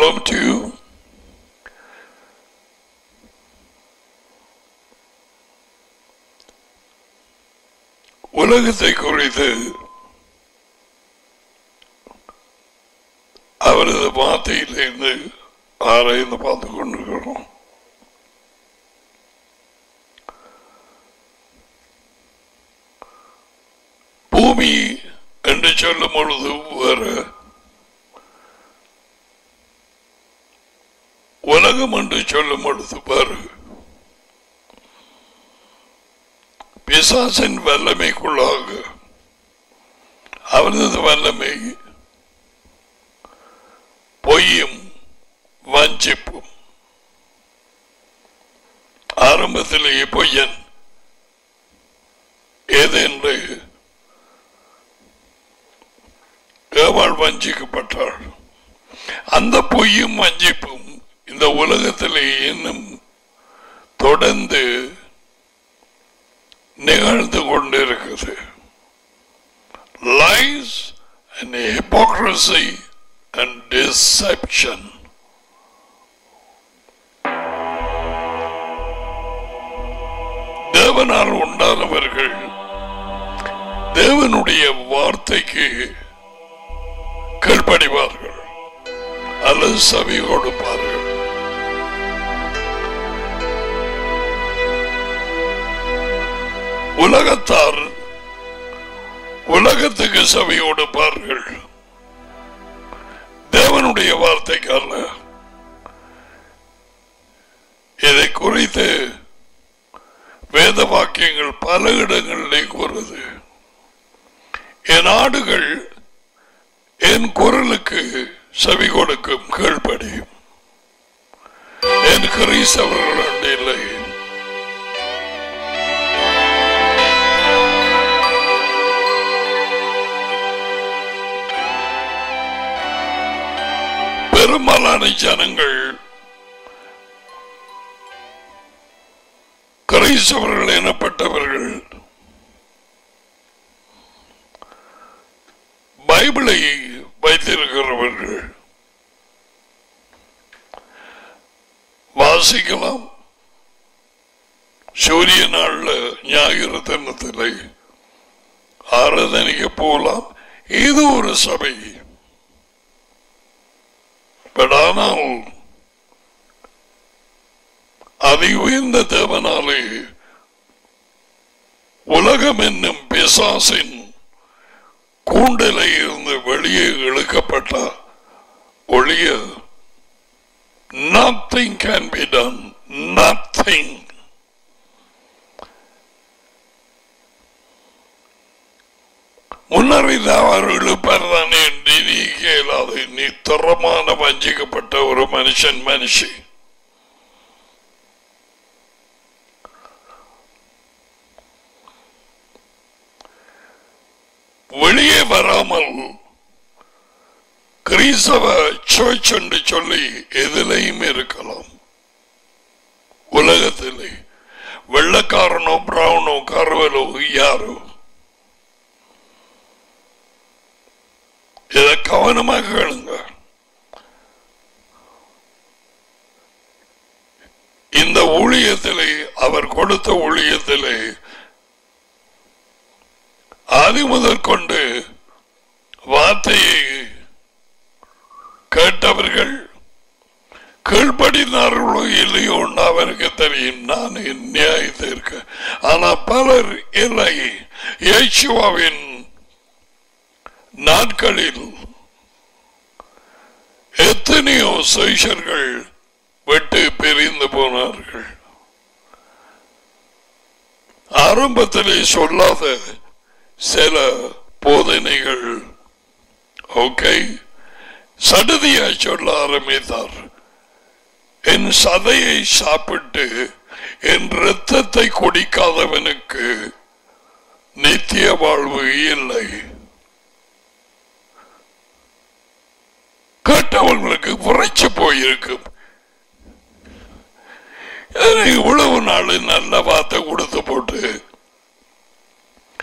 Shalom to you. உலகத்தை குறித்து அவரது வார்த்தையிலிருந்து ஆராய்ந்து பார்த்து கொண்டிருக்கிறோம் பூமி என்று சொல்லும் பொழுது வேறு உலகம் என்று சொல்லும் பொழுது வேறு பிசாசின் வல்லமைக்குள்ளாக அவரது வல்லமை பொய்யும் வஞ்சிப்பும் ஆரம்பத்திலேயே பொய்யன் ஏதென்று ஏவாள் வஞ்சிக்கப்பட்டாள் அந்த பொய்யும் வஞ்சிப்பும் இந்த உலகத்திலே இன்னும் தொடர்ந்து நிகழ்ந்து கொண்டிருக்குது lies and hypocrisy and deception தேவனால் உண்டானவர்கள் தேவனுடைய வார்த்தைக்கு கீழ்ப்படிவார்கள் அல்லது செவி கொடுப்பார்கள் உலகத்தார் உலகத்துக்கு செவி கொடுப்பார்கள் தேவனுடைய வார்த்தைக்கு அல்ல இதை குறித்து வேத வாக்கியங்கள் பல இடங்களிலே கூறுது என் ஆடுகள் என் குரலுக்கு செவி கொடுக்கும் கீழ்ப்படியும் என் கிறிஸ்தவர்கள் இல்லை பெரும்பாலான ஜனங்கள் கிரைஸ்தவர்கள் எனப்பட்டவர்கள் பைபிளை வைத்திருக்கிறவர்கள் வாசிக்கலாம் சூரிய நாள்ல ஞாயிறு தினத்திலே ஆராதனைக்கு போகலாம் இது ஒரு சபை பட் ஆனால் அதி உயர்ந்த தேவனாலே உலகம் என்னும் பிசாசின் கூண்டலை இருந்து வெளியே இழுக்கப்பட்ட ஒளிய nothing can be done nothing முன்னறிந்த அவர்கள் இழுப்பார்தானே என்று நீ கேளாது நீ திறமான வஞ்சிக்கப்பட்ட ஒரு மனுஷன் மனுஷி வெளியே வராமல் கிறிஸ்தவ சர்ச் என்று சொல்லி எதிலையும் இருக்கலாம் உலகத்திலே வெள்ளக்காரனோ பிரவுனோ கருவலோ யாரோ இதை கவனமாக கேளுங்க இந்த ஊழியத்திலே அவர் கொடுத்த ஊழியத்திலே ஆதி முதல் கொண்டு வார்த்தையை கேட்டவர்கள் கீழ்படினார்களோ இல்லையோ அவருக்கு தெரியும் நான் நியாயத்திற்கு ஆனா பலர் இல்லை இயேசுவாவின் நாட்களில் எத்தனையோ சைஷர்கள் விட்டு பிரிந்து போனார்கள் ஆரம்பத்திலே சொல்லாத சில போதனைகள் ஓகே சடுதியாய் சொல்ல ஆரம்பித்தார் என் சதையை சாப்பிட்டு என் இரத்தத்தை குடிக்காதவனுக்கு நித்திய வாழ்வு இல்லை கேட்டவங்களுக்கு புரைச்சு போயிருக்கும் இவ்வளவு நாள் நல்ல வார்த்தை கொடுத்து போட்டு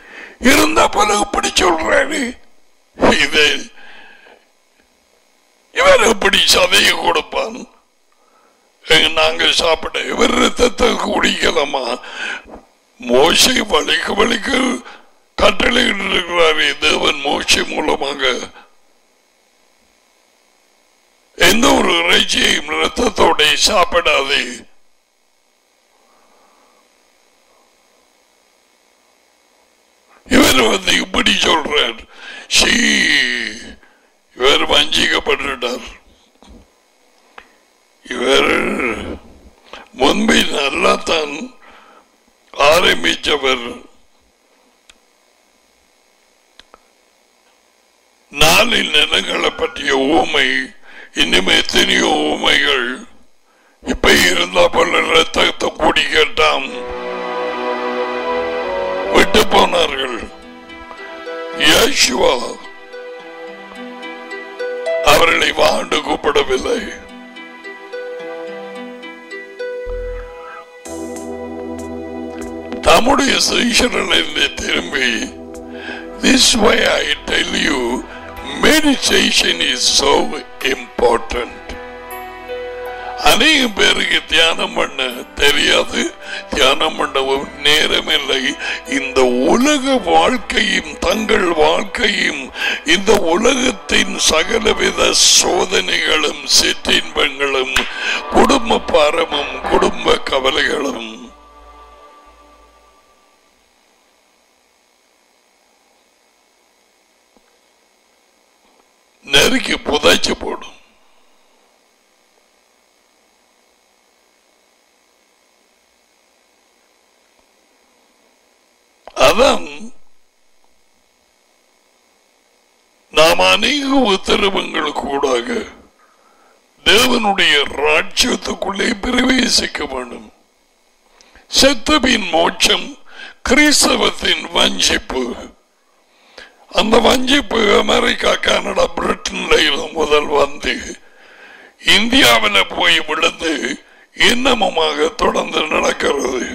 இருந்த பிறகு இப்படி சொல்றாரு இது இவர் எப்படி சதையை கொடுப்பான் எங்க நாங்க சாப்பிட இவர் ரத்தத்தை குடிக்கலாமா மோசை வலிக்க வலிக்க கட்டளையிட்டு இருக்கிறாரே தேவன் மோசை மூலமாக எந்த ஒரு இறைச்சியையும் ரத்தத்தோட சாப்பிடாதே இவர் வந்து இப்படி சொல்றார் ஷீ இவர் வஞ்சிக்கப்பட்டுட்டார் இவர் முன்பே நல்லா தான் ஆரம்பிச்சவர் நாளில் நிலங்களை பற்றிய ஊமை இன்னும் எத்தனையோ ஊமைகள் இப்ப இருந்தா போல ரத்தத்தை குடிக்கட்டாம் விட்டு போனார்கள் யேசுவா அவர்களை வாண்டு கூப்பிடவில்லை தம்முடைய சீஷர்களிலிருந்து திரும்பி This way I tell you, meditation is so important. அநேக பேருக்கு தியானம் பண்ண தெரியாது தியானம் பண்ணவும் நேரமில்லை இந்த உலக வாழ்க்கையும் தங்கள் வாழ்க்கையும் இந்த உலகத்தின் சகலவித சோதனைகளும் சிற்றின்பங்களும் குடும்ப பாரமும் குடும்ப கவலைகளும் நெருக்கி புதைச்சு போடும் அதான் நாம் அநேக உத்தரவுகள் கூடாக தேவனுடைய ராஜ்யத்துக்குள்ளே பிரவேசிக்க வேண்டும் செத்தபின் மோட்சம் கிறிஸ்தவத்தின் வஞ்சிப்பு அந்த வஞ்சிப்பு அமெரிக்கா கனடா பிரிட்டன்ல முதல் வந்து இந்தியாவில் போய் விழுந்து இன்னமுமாக தொடர்ந்து நடக்கிறது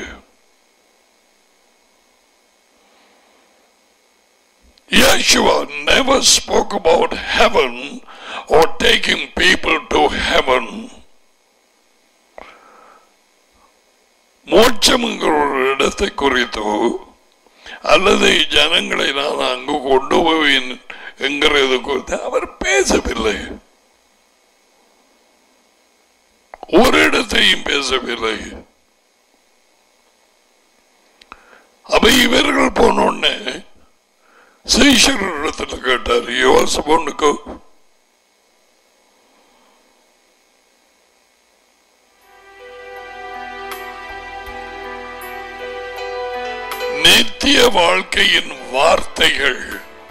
Yeshua never spoke about heaven or taking people to heaven. மோட்சம்ங்கிற ஒரு இடத்தை குறித்தோ அல்லது ஜனங்களை நான் அங்கு கொண்டு போவேன் என்கிறது குறித்து அவர் பேசவில்லை ஒரு இடத்தையும் பேசவில்லை அப்ப இவர்கள் போனோடனே சீஷரிடத்துல கேட்டார் யோச பொண்ணுக்கு நித்திய வாழ்க்கையின் வார்த்தைகள்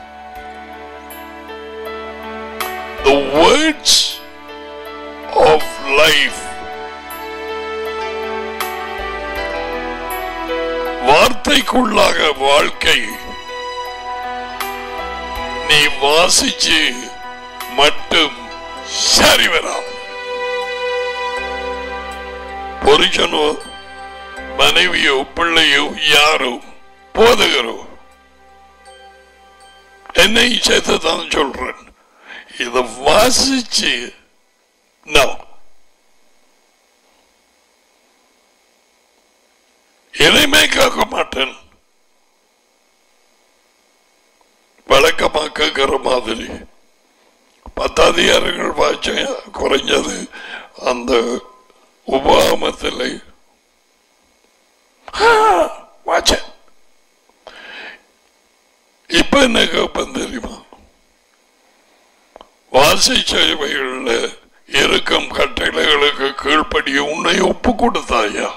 the words of life வார்த்தைக்குள்ளாக வாழ்க்கை நீ வாசிச்சு மட்டும் சரி வராம் புருஷனோ மனைவியோ பிள்ளையோ யாரோ போதகரோ என்னை சேர்த்து தான் சொல்றேன் இதை வாசிச்சு நோ எதையுமே கேட்க மாட்டேன் வழக்கமா கேட்கிற மாதிரி பத்தாதிகாரங்கள் வாய்ச்ச குறைஞ்சது அந்த உபாமத்தில் வாச்சேன் இப்ப என்ன கேட்பேன் தெரியுமா வாசிச்சவைகள்ல இருக்கும் கட்டளைகளுக்கு கீழ்ப்படிய உன்னை ஒப்பு கொடுத்தாயா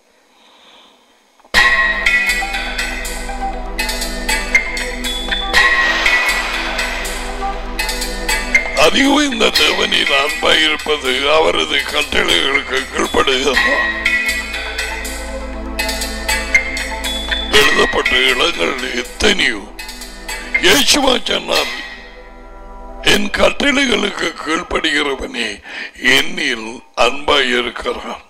அதிகம் இந்த தேவனின் அன்பாய் இருப்பது அவரது கட்டளைகளுக்கு கீழ்ப்படுகிறதா எழுதப்பட்ட இடங்கள் எத்தனையோ இயேசுவா சொன்னார் என் கட்டளைகளுக்கு கீழ்ப்படுகிறவனே என்னில் அன்பாய் இருக்கிறான்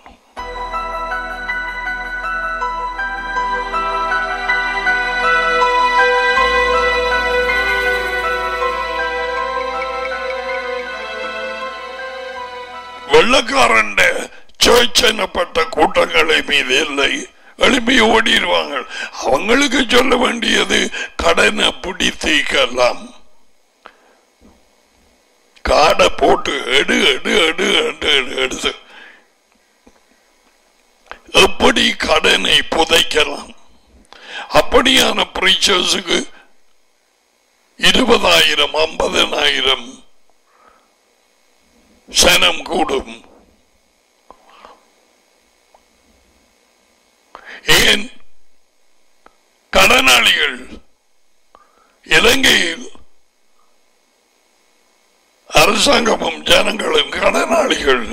வெள்ளக்காரன் சர்ச் எனப்பட்ட கூட்டங்களை மீது இல்லை எழுப்பி ஓடிடுவாங்க அவங்களுக்கு சொல்ல வேண்டியது கடனை பிடித்திக்கலாம் காடை போட்டு எடு எடு எடு எடு எடு எடுத்து எப்படி கடனை புதைக்கலாம் அப்படியான பிரீச்சர்ஸுக்கு இருபதாயிரம் ஐம்பதனாயிரம் சனம் கூடும் ஏன் கடனாளிகள் இலங்கையில் அரசாங்கமும் ஜனங்களும் கடனாளிகள்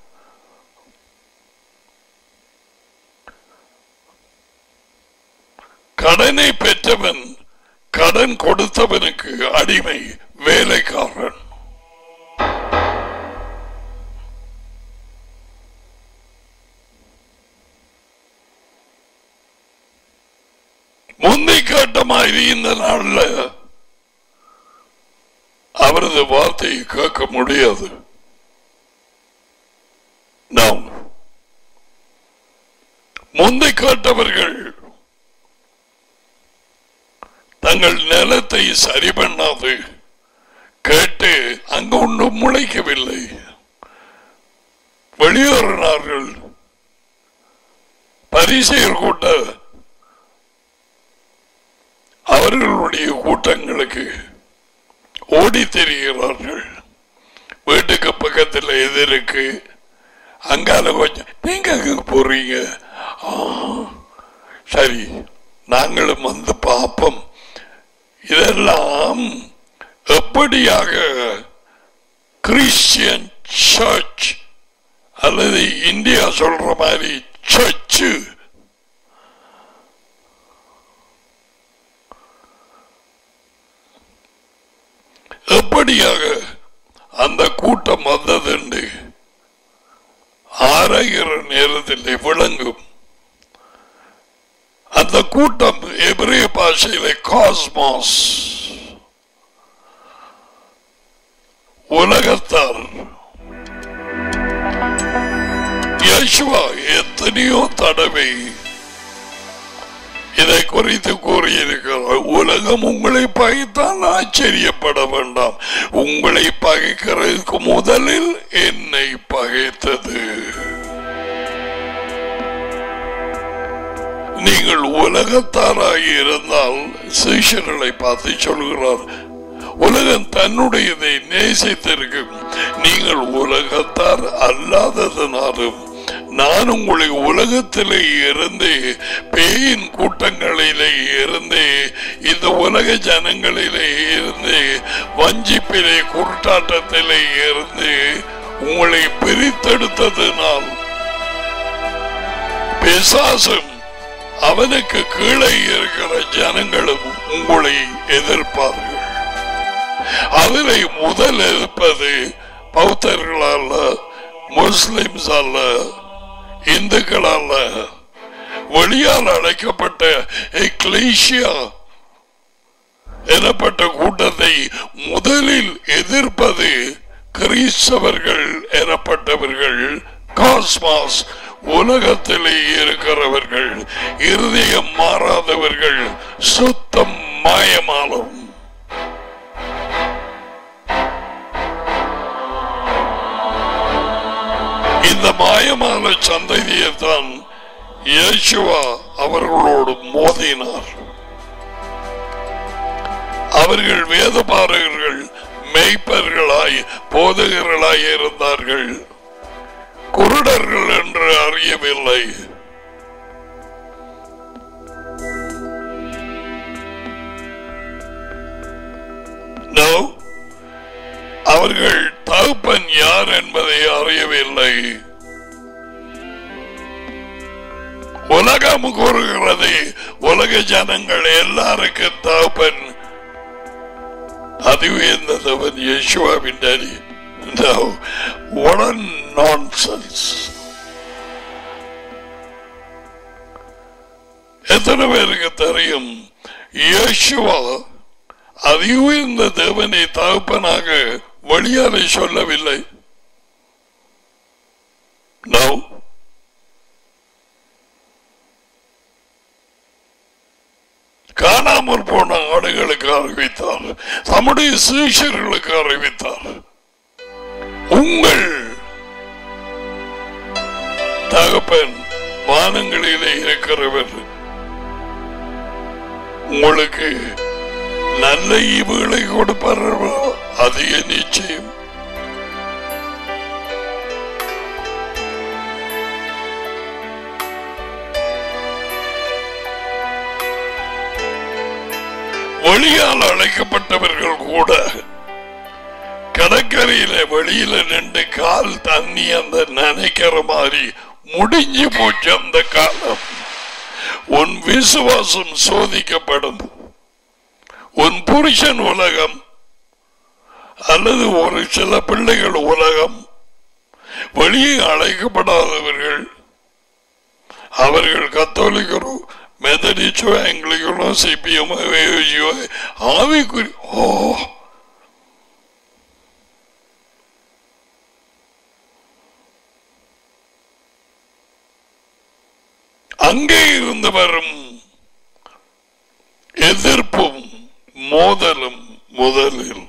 கடனை பெற்றவன் கடன் கொடுத்தவனுக்கு அடிமை வேலைக்காரன் முந்தை கேட்ட மாதிரி இந்த நாள்ல அவரது வார்த்தையை கேட்க முடியாது நாம் முந்தை கேட்டவர்கள் தங்கள் நிலத்தை சரி பண்ணாது கேட்டு அங்கு ஒன்றும் முளைக்கவில்லை வெளியேறினார்கள் பரிசெயர் கூட்ட அவர்களுடைய கூட்டங்களுக்கு ஓடி திரிகிறார்கள் வீட்டுக்கு பக்கத்தில் எது இருக்கு அங்கால கொஞ்சம் நீங்க அங்க போறீங்க ஆ, சரி நாங்களும் வந்து பார்ப்போம் இதெல்லாம் எப்படியாக கிறிஸ்டியன் சர்ச் அல்லது இந்தியா சொல்ற மாதிரி சர்ச்சு எப்படியாக அந்த கூட்டம் வந்ததுண்டு ஆராய்கிற நேரத்தில் விளங்கும் அந்த கூட்டம் எபிரேய பாஷையில காஸ்மாஸ் உலகத்தார் யேசுவா எத்தனையோ தடவை இதை குறித்து கூறியிருக்கிறார் உலகம் உங்களை பகைத்தால் ஆச்சரியப்பட வேண்டாம் உங்களை பகைக்கிறதுக்கு முதலில் என்னை பகைத்தது நீங்கள் உலகத்தாராகி இருந்தால் சீஷர்களை பார்த்து சொல்கிறார் உலகம் தன்னுடையதை நேசித்திருக்கும் நீங்கள் உலகத்தார் அல்லாததனாலும் நான் உங்களை உலகத்திலே இருந்து பேயின் கூட்டங்களிலே இருந்து இந்த உலக ஜனங்களிலே இருந்து வஞ்சிப்பிலே குருட்டாட்டத்திலே இருந்து உங்களை பிரித்தெடுத்ததினால் பிசாசும் அவனுக்கு கீழே இருக்கிற ஜனங்களும் உங்களை எதிர்ப்பார்கள் அதிலே முதல் இருப்பது பௌத்தர்கள் அல்ல முஸ்லிம்ஸ் அல்ல இந்துக்கள் அல்ல வெளியால் அழைக்கப்பட்ட எக்லேசியா எனப்பட்ட கூட்டத்தை முதலில் எதிர்ப்பது கிறிஸ்தவர்கள் எனப்பட்டவர்கள் காஸ்மாஸ் உலகத்திலே இருக்கிறவர்கள் இருதயம் மாறாதவர்கள் சுத்தம் மாயமாலும் இந்த மாயமான சந்ததியைத்தான் இயேசுவா அவர்களோடு மோதினார் அவர்கள் வேதபாரகர்கள் மெய்ப்பர்களாய் போதகர்களாய் இருந்தார்கள் குருடர்கள் என்று அறியவில்லை No. அவர்கள் தகப்பன் யார் என்பதை அறியவில்லை உலகம் கூறுகிறது உலக ஜனங்கள் எல்லாருக்கும் தகப்பன் அது உயர்ந்தவன் யேசுவாவின் அடி No, what a nonsense. எத்தனை பேருக்கு தெரியும் இயேசுவா அதி உயர்ந்த தேவனை தகப்பனாக வழியாரை சொல்லவில்லை No. காணாமல் போன ஆடுகளுக்கு அறிவித்தார் தம்முடைய சீஷர்களுக்கு அறிவித்தார் உங்கள் தகப்பன் வானங்களிலே இருக்கிறவர் உங்களுக்கு நல்ல ஈவுகளை கொடுப்பார்களோ அதிக நிச்சயம் வெளியால் அழைக்கப்பட்டவர்கள் கூட கடற்கரையில வெளியில நின்று கால் தண்ணி அந்த நினைக்கிற மாதிரி முடிஞ்சு போச்சு அந்த காலம் உன் விசுவாசம் சோதிக்கப்படும் உன் புருஷன் உலகம் அல்லது ஒரு சில பிள்ளைகள் உலகம் வெளியே அழைக்கப்படாதவர்கள் அவர்கள் கத்தோலிக்கரோ மெதடிச்சோ ஆங்கிலிக்கனோ சிபிஎம் ஆவிக்குறி ஓ அங்கே இருந்து வரும் எதிர்ப்பும் மோதலும் முதலில்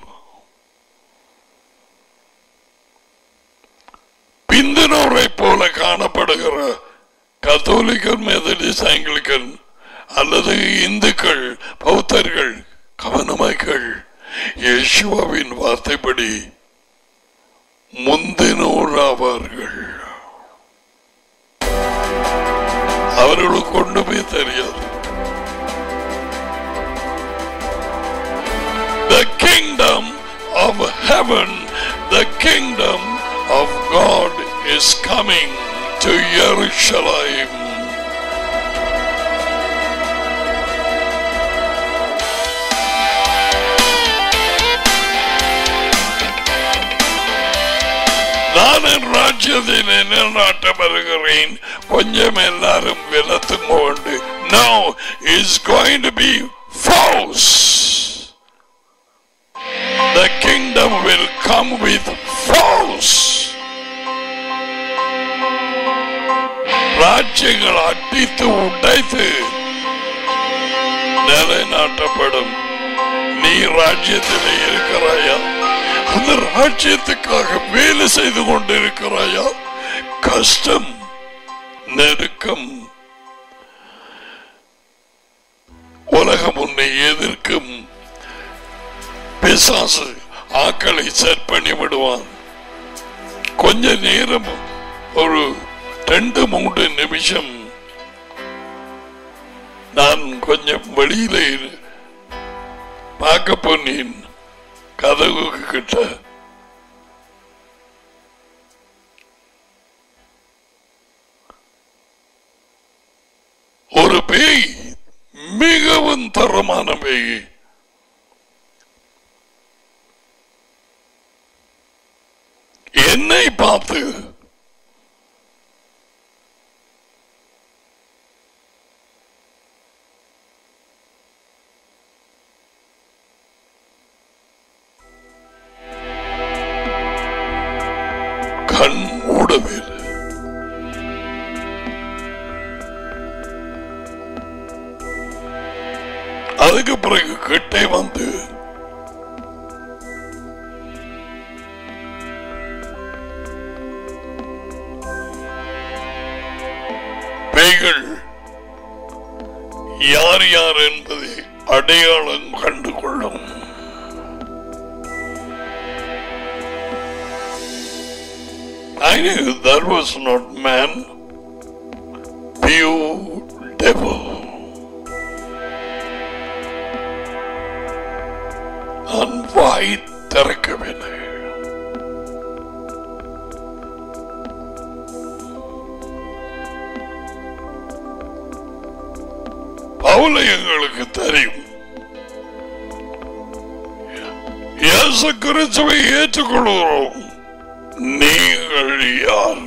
பிந்தினோரை போல காணப்படுகிற கத்தோலிக்கன் மெதடிஸ் ஆங்கிலிக்கன் அல்லது இந்துக்கள் பௌத்தர்கள் கவனமாய்கள் யேசுவாவின் வார்த்தைப்படி முந்தினோர் ஆவார்கள் அவர்களுக்கு ஒன்றுமே தெரியாது The kingdom of heaven, the kingdom of God is coming to Jerusalem. நான் என் ராஜ்யத்தில் நிலைநாட்ட வருகிறேன் கொஞ்சம் எல்லாரும் விலத்தும் கொண்டு no is going to be force The kingdom will come with force. ராஜ்யங்கள் அடித்து உடைத்து நிலைநாட்டப்படும் நீ ராஜ்யத்திலே இருக்கிறாயா அந்த ராஜ்யத்துக்காக வேலை செய்து கொண்டிருக்கிறாயா கஷ்டம் நெருக்கம் உலகம் உன்னை எதிர்க்கும் பிசாசு ஆக்களை செட் பண்ணி விடுவான் கொஞ்ச நேரம் ஒரு ரெண்டு மூன்று நிமிஷம் நான் கொஞ்சம் வெளியில இரு- பார்க்க போனேன் கதவு கிட்ட ஒரு பேய் மிகவும் தரமான பேய் என்னை பார்த்து கண் மூடவில்லை அதுக்கு பிறகு கிட்டே வந்து பேய்கள் யார் யார் என்பதை அடையாளம் கண்டு கொள்ளும் I knew that was not man, pure devil. நான் வாய் திறக்கவில்லை பவுலை எங்களுக்கு தெரியும் இயேசு கிறிஸ்துவை ஏற்றுக்கொள்கிறோம் நீங்கள் யார்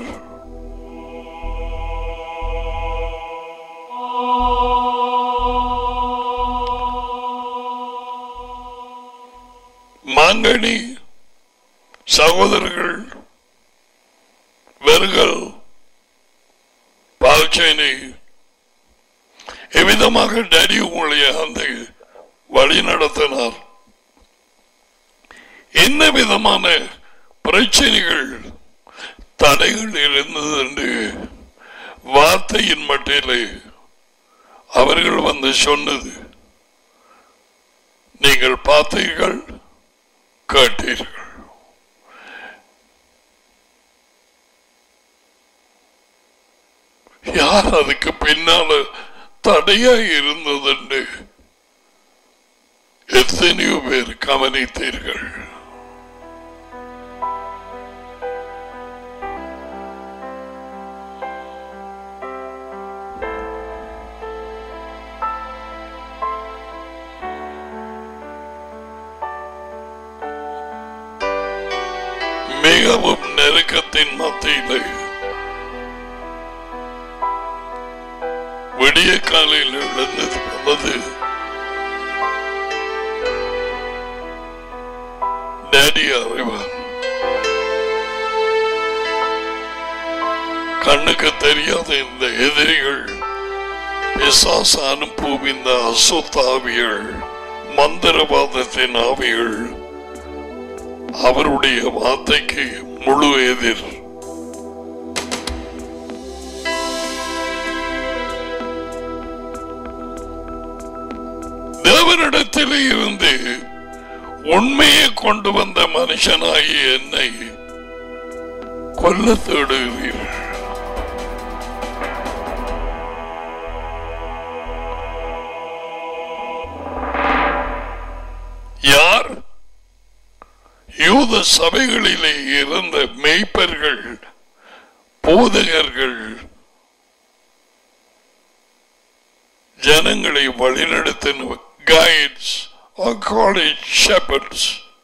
மாங்கனி சகோதரர்கள் வெறுகள் பிரச்சனை எவ்விதமாக டேடி உங்களை அந்த வழி நடத்தினார் என்ன விதமான பிரச்சனைகள் தடைகள் இருந்தது என்று வார்த்தையின் மட்டிலே அவர்கள் வந்து சொன்னது நீங்கள் பார்த்தீர்கள் கேட்டீர்கள் யார் அதுக்கு பின்னால தடையா இருந்ததுண்டு எத்தனையோ பேர் கவனித்தீர்கள் மிகவும் நெருக்கத்தின் மத்தியிலே விடிய காலையில் எழுந்தது அல்லது டேடி அறிவார் கண்ணுக்கு தெரியாத இந்த எதிரிகள் பிசாசு அனுப்பும் இந்த அசுத்தாவிகள் மந்திரவாதத்தின் ஆவிகள் அவருடைய வார்த்தைக்கு முழு எதிர் தேவனிடத்தில் இருந்து உண்மையை கொண்டு வந்த மனுஷனாகி என்னை கொல்ல தேடுகிறீர்கள் யார் யூத சபைகளிலே இருந்த மெய்ப்பர்கள் போதகர்கள் ஜனங்களை வழிநடத்தின கைட்ஸ் or college shepherds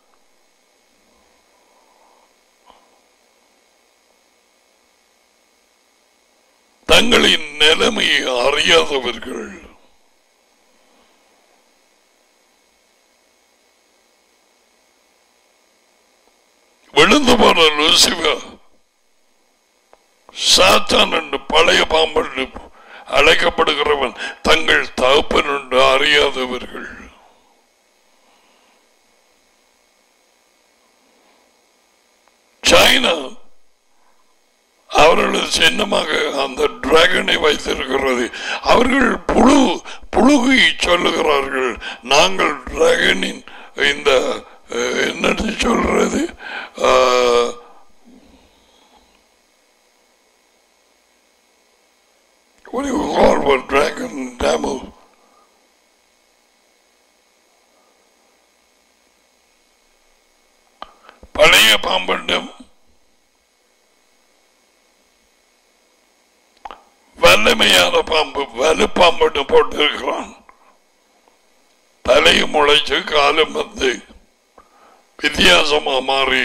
தங்களின் நிலைமையை அறியாதவர்கள் விழுந்து போன லூசிபர் சாத்தான் என்று பழைய பாம்பு அழைக்கப்படுகிறவன் தங்கள் தகப்பன் என்று அறியாதவர்கள் சைனா அவர்களது சின்னமாக அந்த டிராகனை வைத்திருக்கிறது அவர்கள் புழு புழுகை சொல்லுகிறார்கள் நாங்கள் டிராகனின் இந்த அஹ், என்னது சொல்றது அஹ், what do you call one dragon in Tamil? பழைய பாம்பண்டம் வல்லமையான பாம்பு வலுப்பாம்பட்டு போட்டிருக்கிறான் தலையும் முளைச்சு காலும் வந்து வித்தியாசமா மாறி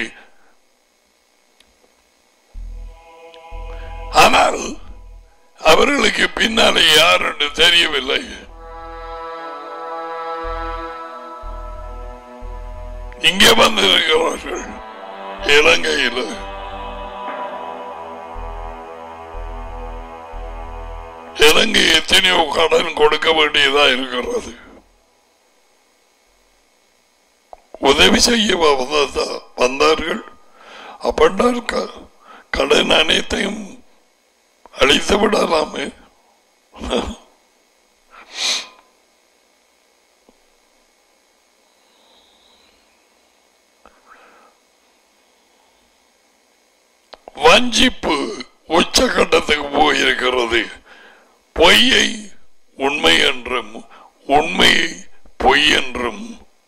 ஆனால் அவர்களுக்கு பின்னாலே யார் என்று தெரியவில்லை இங்கே வந்திருக்கிறார்கள் இலங்கையில் இலங்கை எத்தனையோ கடன் கொடுக்க வேண்டியதா இருக்கிறது உதவி செய்ய வந்ததா- வந்தார்கள் அப்படின்னால் க- கடன் அனைத்தையும் அழித்து விடலாமே வஞ்சிப்பு உச்சகட்டத்துக்கு போயிருக்கிறது பொய்யை உண்மை என்றும் உண்மையை பொய் என்றும்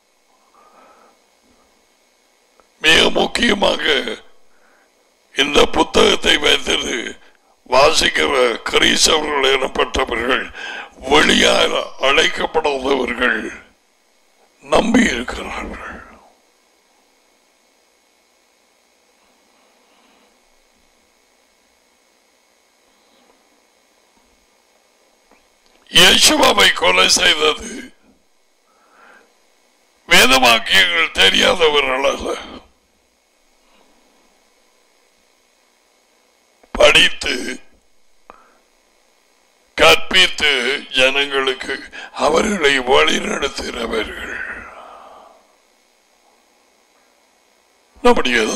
மிக முக்கியமாக இந்த புத்தகத்தை வைத்து வாசிக்கிற கிரீசவர்கள் எனப்பட்டவர்கள் வெளியால் அழைக்கப்படாதவர்கள் நம்பி இருக்கிறார்கள் இயேசுவாவை கொலை செய்தது வேதவாக்கியங்கள் தெரியாதவர்கள் அல்ல படித்து போதித்து ஜனங்களுக்கு அவர்களை வழிநடத்தினவர்கள் நம்முடைய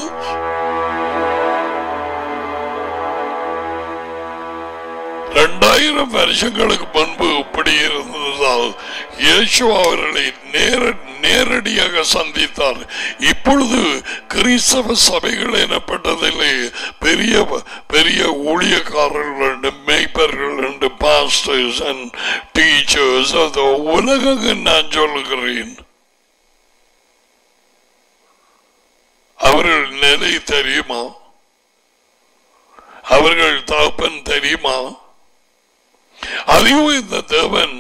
இரண்டாயிரம் வருஷங்களுக்கு முன்பு இப்படி இருந்ததால் இயேசு அவர்களை நேர நேரடியாக சந்தித்தார் இப்பொழுது கிறிஸ்தவ சபைகள் எனப்பட்டதிலே பெரிய பெரிய ஊழியக்காரர்கள் உண்டு மேய்ப்பர்கள் உண்டு பாஸ்டர்ஸ் அண்ட் டீச்சர்ஸ் அது உலகம் நான் சொல்லுகிறேன் அவர்கள் நிலை தெரியுமா அவர்கள் தகப்பன் தெரியுமா அதையும் இந்த தேவன்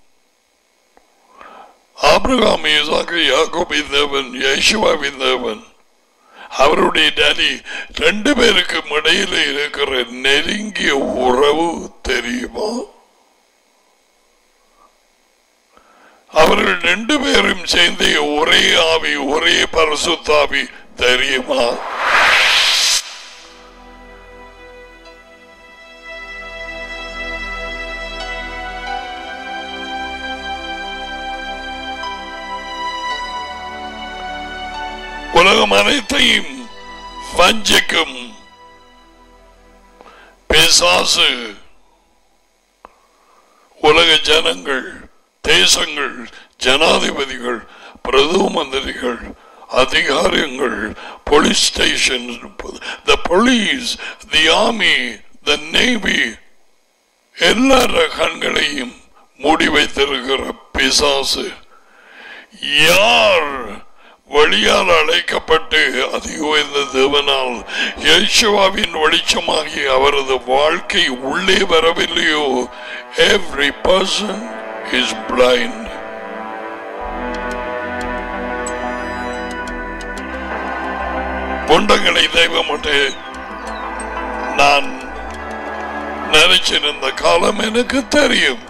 ஆபிரகாம் ஈசாக்கு யாக்கோபின் தேவன் யேசுவாவின் தேவன் அவருடைய டேடி ரெண்டு பேருக்கும் இடையில இருக்கிற நெருங்கிய உறவு தெரியுமா அவர்கள் ரெண்டு பேரும் சேர்ந்து ஒரே ஆவி ஒரே பரிசுத்தாவி தெரியுமா உலகம் அனைத்தையும் வஞ்சிக்கும் பிசாசு உலக ஜனங்கள் தேசங்கள் ஜனாதிபதிகள் பிரதம மந்திரிகள் அதிகாரங்கள் police station the police the army the navy எல்லார கண்களையும் மூடி வைத்திருக்கிற பிசாசு யார் வழியால் அழைக்கப்பட்டு அதிகோ இந்த தேவனால் யேசுவாவின் வெளிச்சமாகி அவரது வாழ்க்கை உள்ளே வரவில்லையோ எவ்ரி பர்சன் இஸ் பிளைண்ட் முண்டங்களை தெய்வமட்டு நான் நினைச்சிருந்த காலம் எனக்கு தெரியும்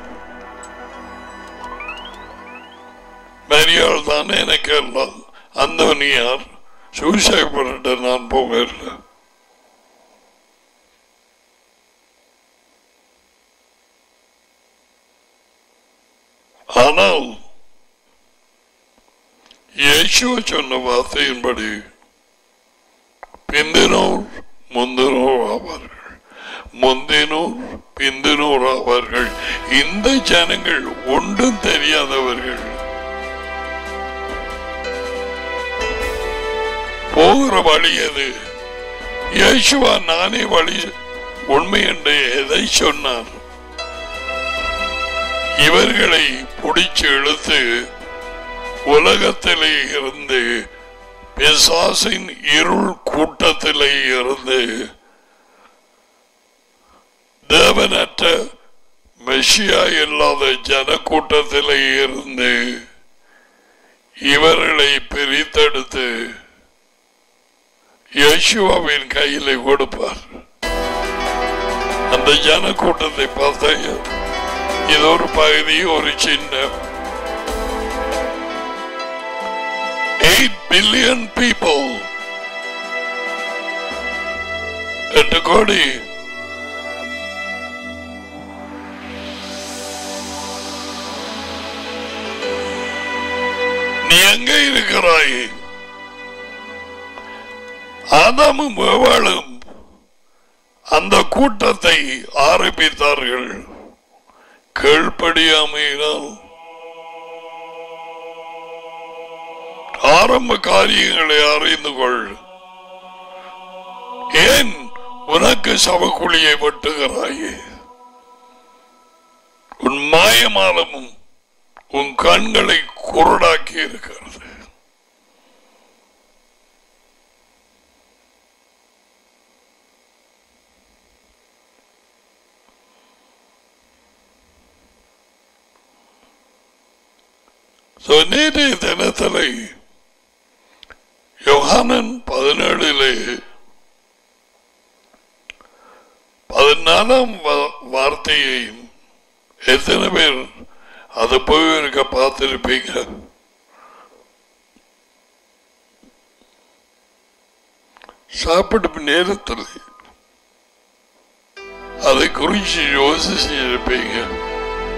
பெரியாள் தான் எனக்கு எல்லாம் அந்தோனியார் சூசைட் பண்ணிட்டு நான் போகல ஆனால் இயேசுவ சொன்ன வார்த்தையின்படி பிந்தினோர் முந்தினோர் ஆவார்கள் முந்தினோர் பிந்தினோர் ஆவார்கள் இந்த ஜனங்கள் ஒன்றும் தெரியாதவர்கள் போகிற வழி எது இயேசுவா நானே வழி உண்மை என்று எதை சொன்னார் இவர்களை பிடிச்சு இழுத்து உலகத்திலே இருந்து பிசாசின் இருள் கூட்டத்திலே இருந்து தேவனற்ற மெஷியா இல்லாத ஜன கூட்டத்திலே இருந்து இவர்களை பிரித்தெடுத்து யேசுவாவின் கையிலே கொடுப்பார் அந்த ஜன கூட்டத்தை பார்த்த இது ஒரு பகுதி ஒரு சின்ன எயிட் பில்லியன் பீப்புள் எட்டு கோடி நீ எங்க இருக்கிறாய் ஆதாமும் ஏவாளும் அந்த கூட்டத்தை ஆரம்பித்தார்கள் கீழ்ப்படியாமையினால் ஆரம்ப காரியங்களை அறிந்து கொள் ஏன் உனக்கு சவக்குழியை வெட்டுகிறாயே உன் மாயமாலமும் உன் கண்களை குருடாக்கி இருக்கிறது So, நேற்றைய தினத்திலே யோகானன் பதினேழிலே பதினாலாம் வா- வார்த்தையையும் எத்தனை பேர் அதை போய் இருக்க பார்த்திருப்பீங்க சாப்பிடும் நேரத்தில் அதை குறிச்சு யோசிச்சு இருப்பீங்க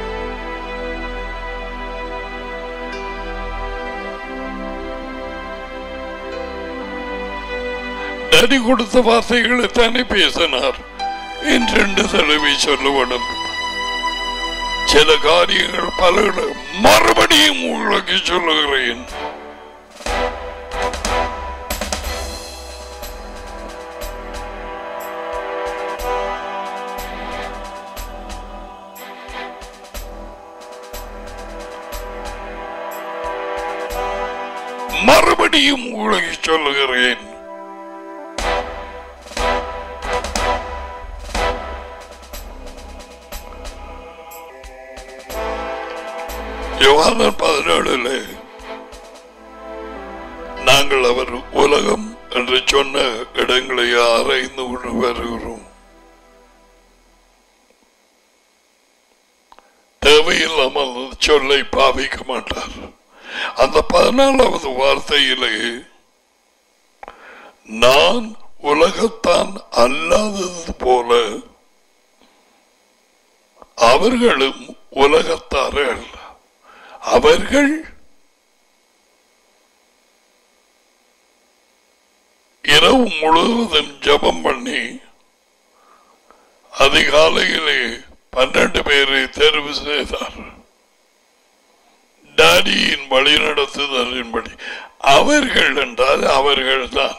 டேடி கொடுத்த வார்த்தைகளை தானே பேசினார் என் ரெண்டு தடவை சொல்லப்படும் சில காரியங்கள் பல இட- மறுபடியும் உங்களுக்கு சொல்லுகிறேன் மறுபடியும் உங்களுக்கு சொல்லுகிறேன் யோகானன் பதினேழுல நாங்கள் அவர் உலகம் என்று சொன்ன இடங்களை ஆராய்ந்து கொண்டு வருகிறோம் தேவையில்லாமல் சொல்லை பாவிக்க மாட்டார் அந்த பதினாலாவது வார்த்தையிலே நான் உலகத்தான் அல்லாதது போல அவர்களும் உலகத்தார்கள் அவர்கள் இரவு முழுவதும் ஜெபம் பண்ணி அதிகாலையிலே பன்னெண்டு பேரை தேர்வு செய்தார் டாடியின் வழி நடத்துதலின்படி அவர்கள் என்றால் அவர்கள் தான்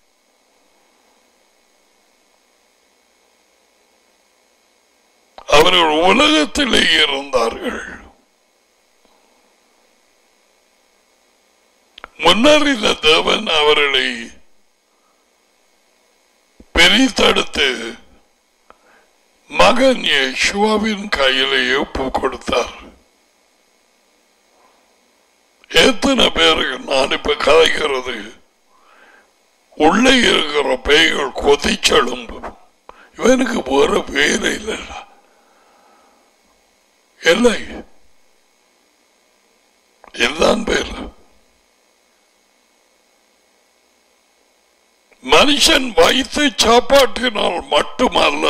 அவர்கள் உலகத்திலே இருந்தார்கள் முன்னர் இந்த தேவன் அவர்களை பிரித்தெடுத்து மகன் யேசுவாவின் கையிலே ஒப்பு கொடுத்தார் எத்தனை பேருக்கு நான் இப்ப கதைக்கிறது உள்ளே இருக்கிற பேய்கள் கொதிச்செழும்பு இவனுக்கு வேற வேலை இல்லைடா இல்லை இதுதான் பேர் மனுஷன் வைத்த சாப்பாட்டினால் மட்டுமல்ல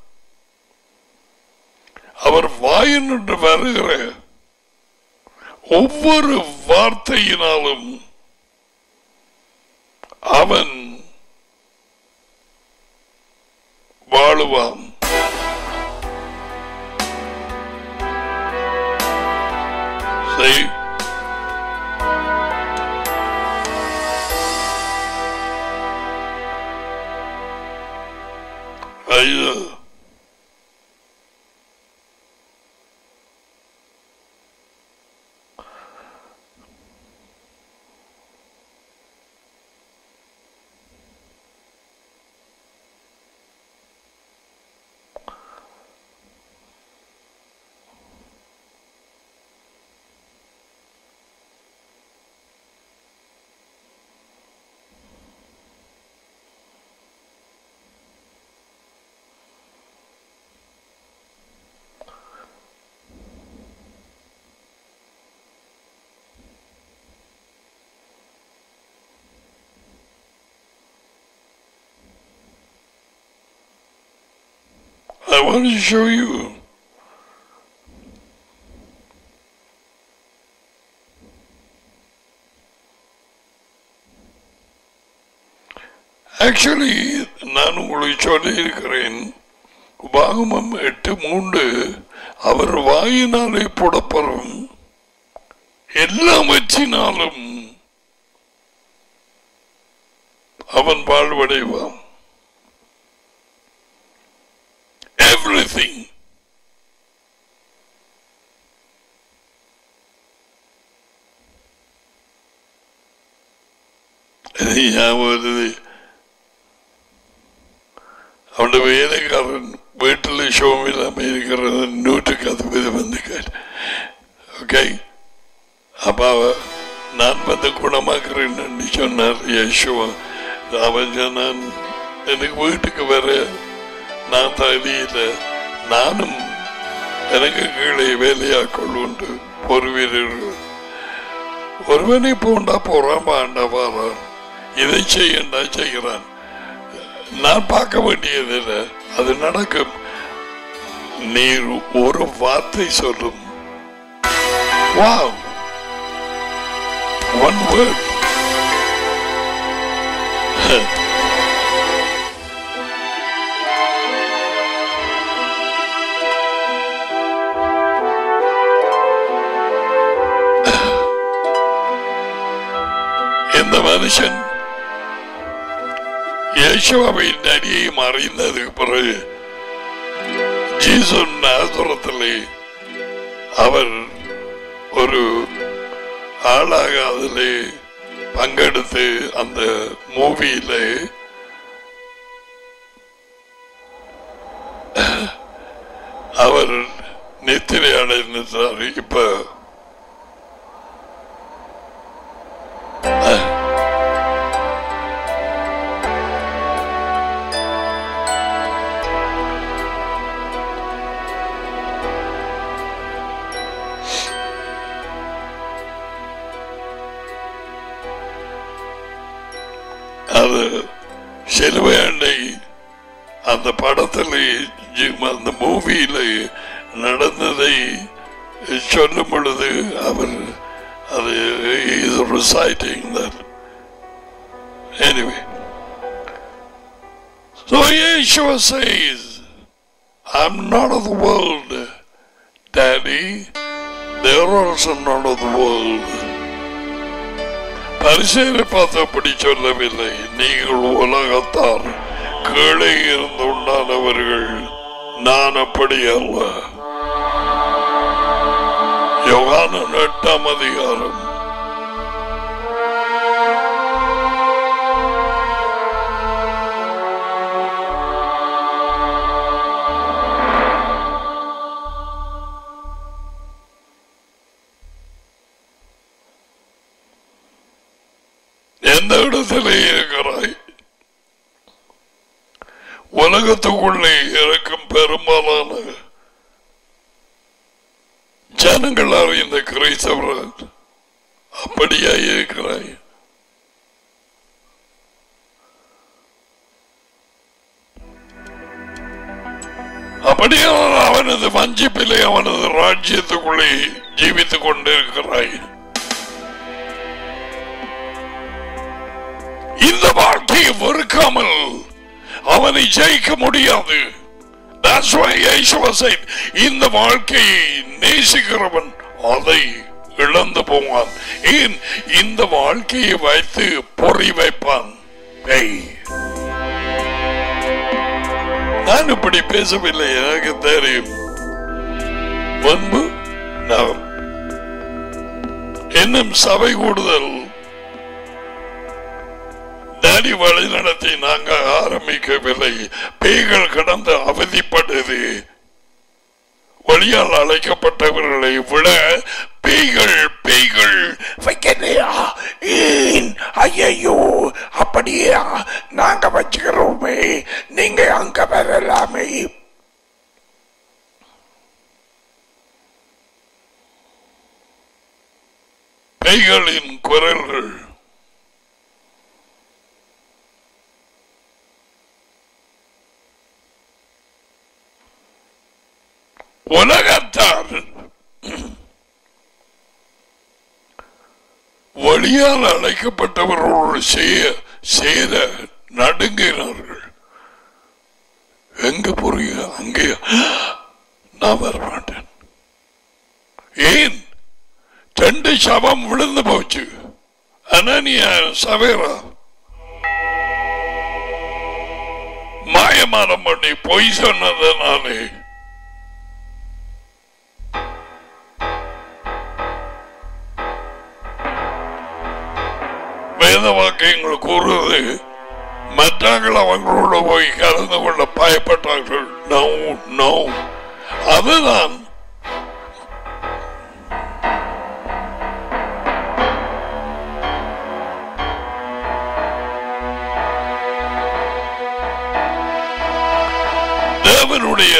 அவர் வாயினின்று வருகிற ஒவ்வொரு வார்த்தையினாலும் அவன் வாழுவான் சரி ஐயோ I want to show you. Actually நான் உங்களுக்கு சொல்லி இருக்கிறேன் உபாகமம் எட்டு மூன்று அவர் வாயினாலே புடப்படும் எல்லாவற்றினாலும் அவன் வாழ்வடைவான் everything. இது ஞாபகம் வருது அவனுடைய வேலைக்காரன் வீட்டில் ஷோம் இல்லாமல் இருக்கிறது நூற்றுக்கு அது வந்து ஓகே அப்ப அவ நான் வந்து குணமாக்குறேன்னு சொன்னார் யேசுவா அவன் சொன்னான் எனக்கு வீட்டுக்கு வர நான் தகுதியில நானும் எனக்கு கீழே வேலையாக்கள் உண்டு ஒரு வீரர்கள் ஒருவனை போண்டா போறான் பாண்டா பாறான் இதை செய்யண்டா செய்கிறான் நான் பார்க்க வேண்டியதில்லை அது நடக்கும் நீர் ஒரு வார்த்தை சொல்லும் வாவ் ஒன் வேர்ட் அந்த மனுஷன் இயேசுவாவின் அடியையும் அறிந்ததுக்கு பிறகு ஜீசு நாசுரத்திலே அவர் ஒரு ஆளாக அதிலே பங்கெடுத்து அந்த மூவியிலே அவர் நித்திரை அடைந்தார் இப்ப அது சிலுவை அண்டை அந்த படத்தில் அந்த மூவியில நடந்ததை சொல்லும் பொழுது அவர் அது is reciting that anyway so Yeshua says I'm not of the world daddy they're also not of the world பரிசேரை பார்த்து அப்படி சொல்லவில்லை நீங்கள் உலகத்தார் கீழே இருந்து உண்டானவர்கள் நான் அப்படி அல்ல யோகானன் எட்டாம் அதிகாரம் எந்த இடத்திலே இருக்கிறாய் உலகத்துக்குள்ளே இருக்கும் பெரும்பாலான ஜனங்கள் அறிந்த கிரைஸ்தவர்கள் அப்படியா இருக்கிறாய் அப்படியானால் அவனது வஞ்சிப்பிலே அவனது ராஜ்யத்துக்குள்ளே ஜீவித்துக் கொண்டிருக்கிறாய் இந்த வாழ்க்கையை வெறுக்காமல் அவனை ஜெயிக்க முடியாது That's why Yeshua said, இந்த வாழ்க்கையை நேசிக்கிறவன் அதை இழந்து போவான் ஏன் இந்த வாழ்க்கையை வைத்து பொறி வைப்பான் பேய் நான் இப்படி பேசவில்லை எனக்கு தெரியும் முன்பு நான் இன்னும் சபை கூடுதல் டேடி வழி நடத்தி நாங்க ஆரம்பிக்கவில்லை பேய்கள் கடந்து அவதிப்பட்டது வழியால் அழைக்கப்பட்டவர்களை விட பேய்கள் பேய்கள் வைக்கலையா ஏன் ஐயோ அப்படியா நாங்க வச்சுக்கிறோமே நீங்க அங்க வரலாமே பேய்களின் குரல்கள் உலகத்தார் வழியால் அழைக்கப்பட்டவர்களோடு செய்ய சேர நடுங்கினார்கள் எங்க புரிய அங்கே நான் வரமாட்டேன் ஏன் ரெண்டு சவம் விழுந்து போச்சு அனனியா சவேரா மாயமானம் பண்ணி பொய் சொன்னதனாலே வேத வாக்கியங்கள் கூறுவது மற்றவர்கள் அவங்களோட போய் கலந்து கொள்ள பயப்பட்டார்கள் நோ நோ அதுதான் தேவனுடைய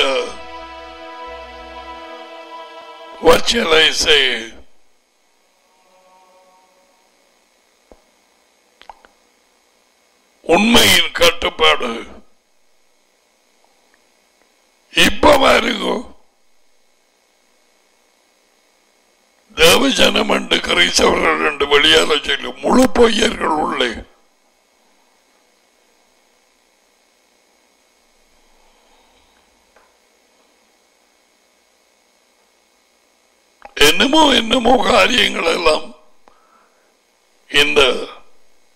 what shall I say உண்மையின் கட்டுப்பாடு இப்ப பாருங்க தேவஜனம் என்று கிரைஸ்தவர்கள் என்று வெளியால சொல்லும் முழு பொய்யர்கள் உள்ளே என்னமோ என்னமோ காரியங்கள் எல்லாம் இந்த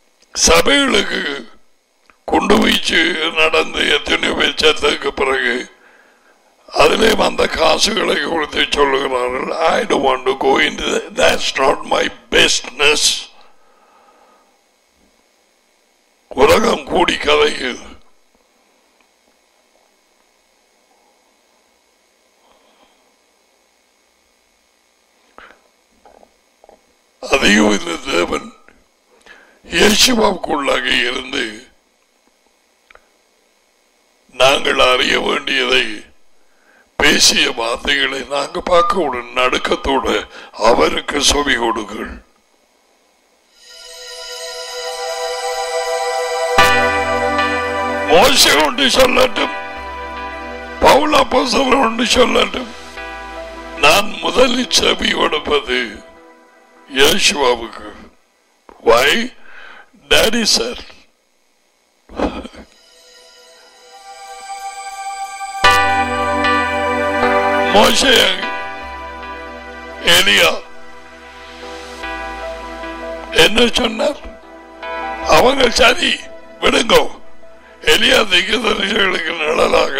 சபைகளுக்கு குண்டு வீச்சு நடந்து எத்தனை பேர் செத்ததுக்கு பிறகு அதிலே வந்த காசுகளை கொடுத்து சொல்லுகிறார்கள் I don't want to go in that's not my business உலகம் கூடி கதைக்குது அதையும் இந்த தேவன் இயேசுவாவுக்குள்ளாக இருந்து நாங்கள் அறிய வேண்டியதை பேசிய வார்த்தைகளை நாங்க பார்க்க உடன் நடுக்கத்தோடு அவருக்கு சொவி கொடுங்கள் மோசை ஒன்று சொல்லட்டும் பவுலா போசல் ஒன்று சொல்லட்டும் நான் முதலில் செவி கொடுப்பது யேசுவாவுக்கு வை டேடி சார் மோசே எலியா என்ன சொன்னார் அவங்க சரி விடுங்கோ எலியா திகதரிசிகளுக்கு நிழலாக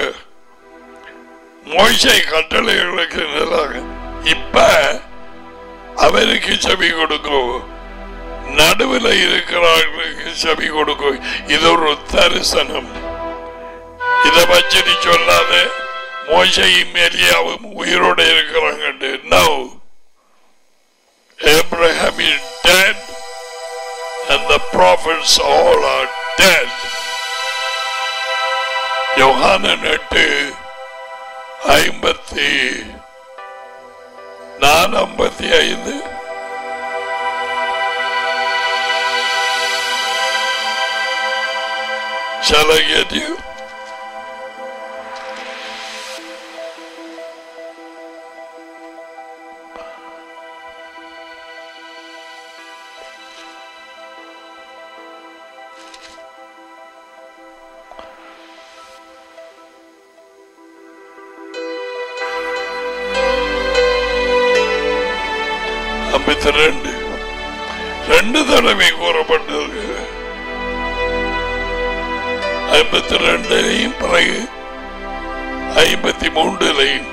மோசை கட்டளைகளுக்கு நிழலாக இப்ப அவருக்கு செவி கொடுக்கும் நடுவில் இருக்கிறவர்களுக்கு செவி கொடுக்கும் இது ஒரு தரிசனம் இதை வச்சு நீ சொல்லாத மோசையும் எலியாவும் உயிரோடு இருக்கிறாங்க no Abraham is dead and the prophets all are dead. Yohanan எட்டு ஐம்பத்தி நான் ஐம்பத்தி ஐந்து Shall I get you? ஐம்பத்தி ரெண்டு ரெண்டு தடவை கூறப்பட்டது ஐம்பத்தி ரெண்டுலையும் பிறகு ஐம்பத்தி மூன்றுலையும்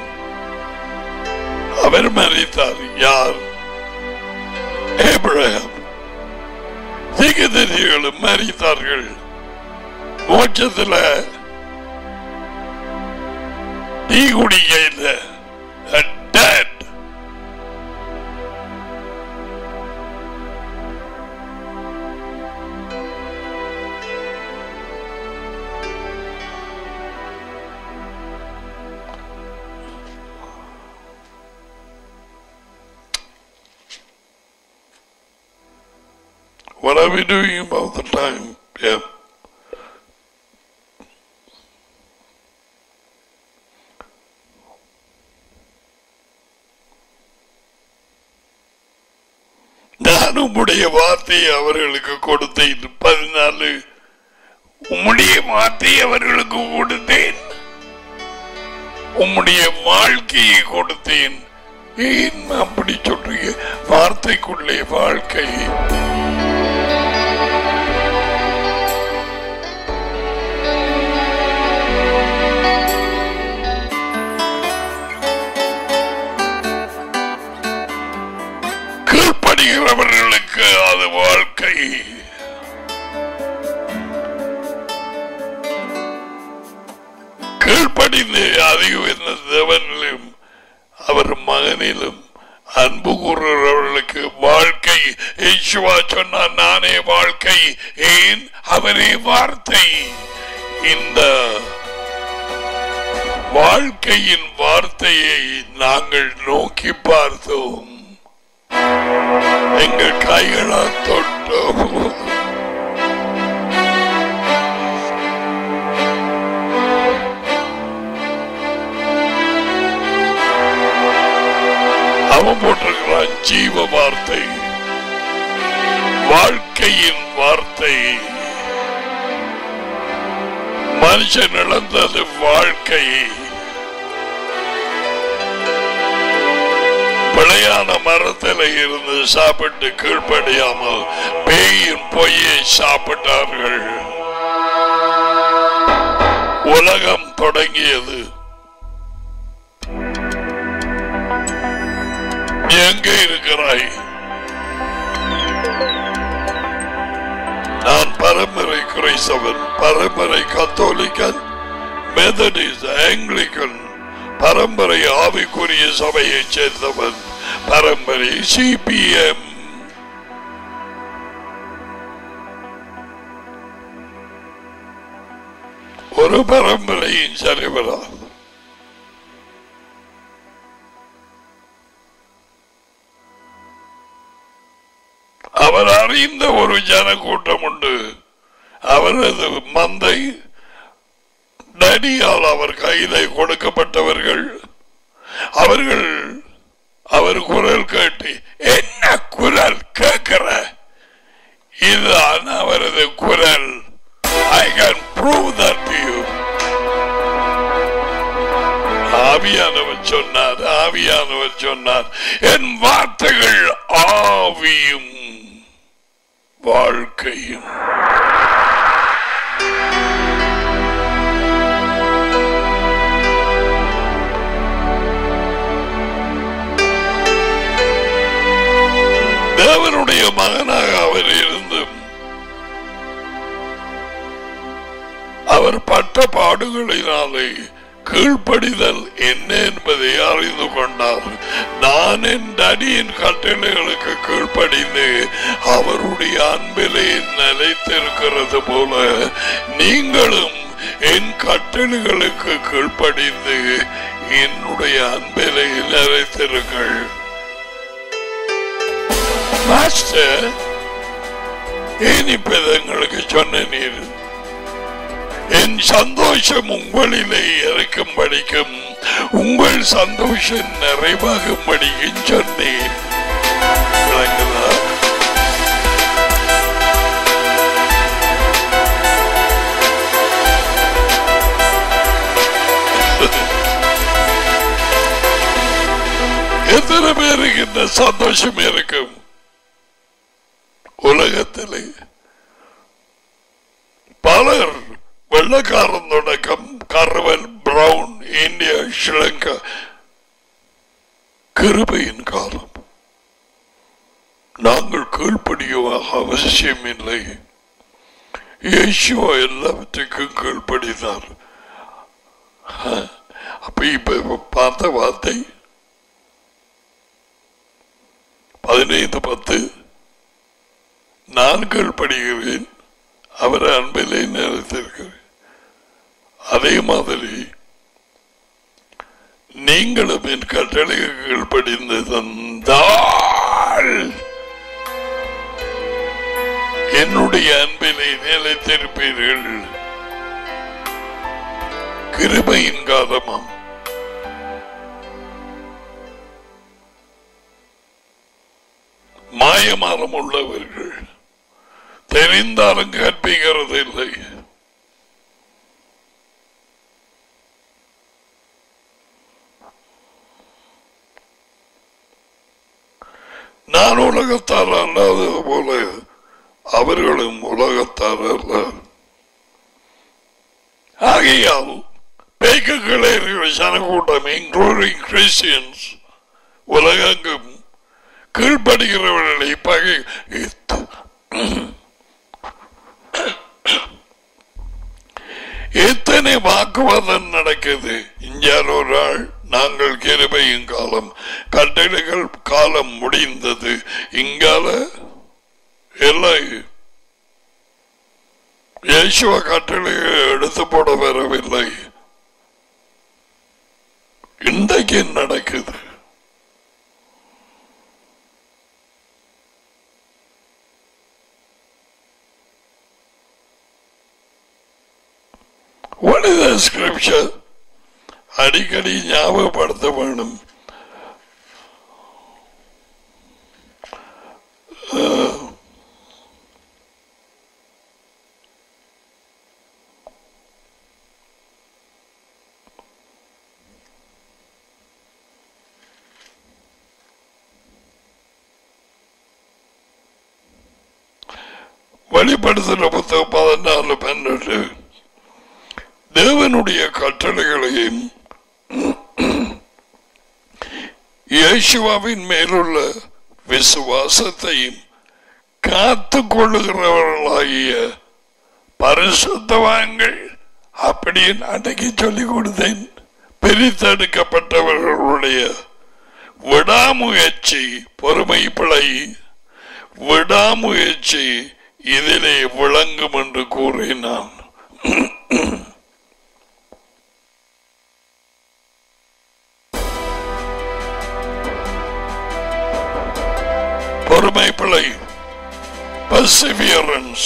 அவர் மறித்தார் யார் ஏப்ரஹாம் திகதரிகளும் மறித்தார்கள் மோட்சத்தில் டீ குடிக்க இல்லை dead What are we doing about the time? Yeah. நான் உம்முடைய வார்த்தையை அவர்களுக்கு கொடுத்தேன் பதினாலு உம்முடைய வார்த்தையை அவர்களுக்கு கொடுத்தேன் உம்முடைய வாழ்க்கையை கொடுத்தேன் ஏன் அப்படி சொல்றீங்க வார்த்தைக்குள்ளே வாழ்க்கை கீழ்ப்படுகிறவர்களுக்கு அது வாழ்க்கை கீழ்ப்படிந்து அதிக தேவனிலும் அவர் மகனிலும் அன்பு கூறுகிறவர்களுக்கு வாழ்க்கை ஈஸ்வா சொன்னார் நானே வாழ்க்கை ஏன் அவரே வார்த்தை இந்த வாழ்க்கையின் வார்த்தையை நாங்கள் நோக்கி பார்த்தோம் எங்கள் கைகளால் தொட்டோம் அவன் போட்டிருக்கிறான் ஜீவ வார்த்தை வாழ்க்கையின் வார்த்தை மனுஷன் இழந்தது வாழ்க்கை பிழையான மரத்தில் இருந்து சாப்பிட்டு கீழ்ப்படியாமல் பேயின் பொய்யை சாப்பிட்டு சாப்பிட்டார்கள் உலகம் தொடங்கியது நீ எங்கே இருக்கிறாய் நான் பரம்பரை கிரைஸ்தவன் பரம்பரை கத்தோலிக்கன் மெதடிஸ் ஆங்கிலிக்கன் பரம்பரை ஆவிக்குரிய சபையைச் சேர்ந்தவன் பரம்பரை சிபிஎம் ஒரு பரம்பரையின் சரிவரா அவர் அறிந்த ஒரு ஜனக்கூட்டம் உண்டு அவரது மந்தை நடியால் அவர் கையிலே கொடுக்கப்பட்டவர்கள் அவர்கள் அவர் குரல் கேட்டு என்ன குரல் கேட்கிற இதுதான் அவரது குரல் I can prove that you ஆவியானவர் சொன்னார் ஆவியானவர் சொன்னார் என் வார்த்தைகள் ஆவியும் வாழ்க்கையும் தேவனுடைய மகனாக அவர் இருந்தும் அவர் பட்ட பாடுகளினாலே கீழ்ப்படிதல் என்ன என்பதை அறிந்து கொண்டார் நான் என் அடியின் கட்டளைகளுக்கு கீழ்ப்படிந்து அவருடைய அன்பிலே நிலைத்திருக்கிறது போல நீங்களும் என் கட்டளைகளுக்கு கீழ்ப்படிந்து என்னுடைய அன்பிலே நிலைத்திருங்கள் மாஸ்டர் ஏன் இப்ப இதை எங்களுக்கு சொன்ன நீர் என் சந்தோஷம் உங்களிலே இருக்கும்படிக்கும் உங்கள் சந்தோஷம் நிறைவாகும்படிக்கும் சொன்னேன் விளங்குதா? எத்தனை பேருக்கு இந்த சந்தோஷம் இருக்கும் உலகத்திலே பலர் வெள்ளக்காரன் தொடக்கம் கருவல் பிரவுன் இந்தியா ஸ்ரீலங்கா கிருபையின் காலம் நாங்கள் கீழ்ப்படிய அவசியம் இல்லை இயேசுவா எல்லாவற்றுக்கும் கீழ்ப்படினார் அப்ப இப்ப இப்ப பார்த்த வார்த்தை பதினைந்து பத்து நான் கீழ்ப்படுகிறேன் அவர் அன்பிலே நிலைத்திருக்கிறேன் அதே மாதிரி நீங்களும் என் கட்டளைகள் படிந்து தந்தால் என்னுடைய அன்பிலே நிலைத்திருப்பீர்கள் கிருபையின் காலமாம் மாயமானம் உள்ளவர்கள் தெரிந்தாலும் கற்பிக்கிறது இல்லை நான் உலகத்தார் அல்லாதது போல அவர்களும் உலகத்தார் அல்ல ஆகையால் பேய்க்குகளே இருக்கிற ஜனக்கூட்டம் இன்க்ளூடிங் கிறிஸ்டியன்ஸ் உலகெங்கும் கீழ்ப்படுகிறவர்களை பகை எத்தனை வாக்குவாதம் நடக்குது இஞ்சால் ஒரு ஆள் நாங்கள் கிருபையும் காலம் கட்டளைகள் காலம் முடிந்தது இங்கால எல்லாம் இயேசுவ கட்டளையை எடுத்து போட வரவில்லை இன்றைக்கு நடக்குது What is the scripture? அடிக்கடி ஞாபகப்படுத்த வேணும் அஹ், வெளிப்படுத்துகிற புத்தகம் பதினாலு பன்னெண்டு தேவனுடைய கட்டளைகளையும் இயேசுவாவின் மேலுள்ள விசுவாசத்தையும் காத்து கொள்ளுகிறவர்களாகிய பரிசுத்தவான்கள் அப்படின்னு அன்றைக்கு சொல்லிக் கொடுத்தேன் பிரித்தெடுக்கப்பட்டவர்களுடைய விடாமுயற்சி பொறுமை பிழை விடாமுயற்சி இதிலே விளங்கும் என்று கூறினான் பொறுமை பிழை perseverance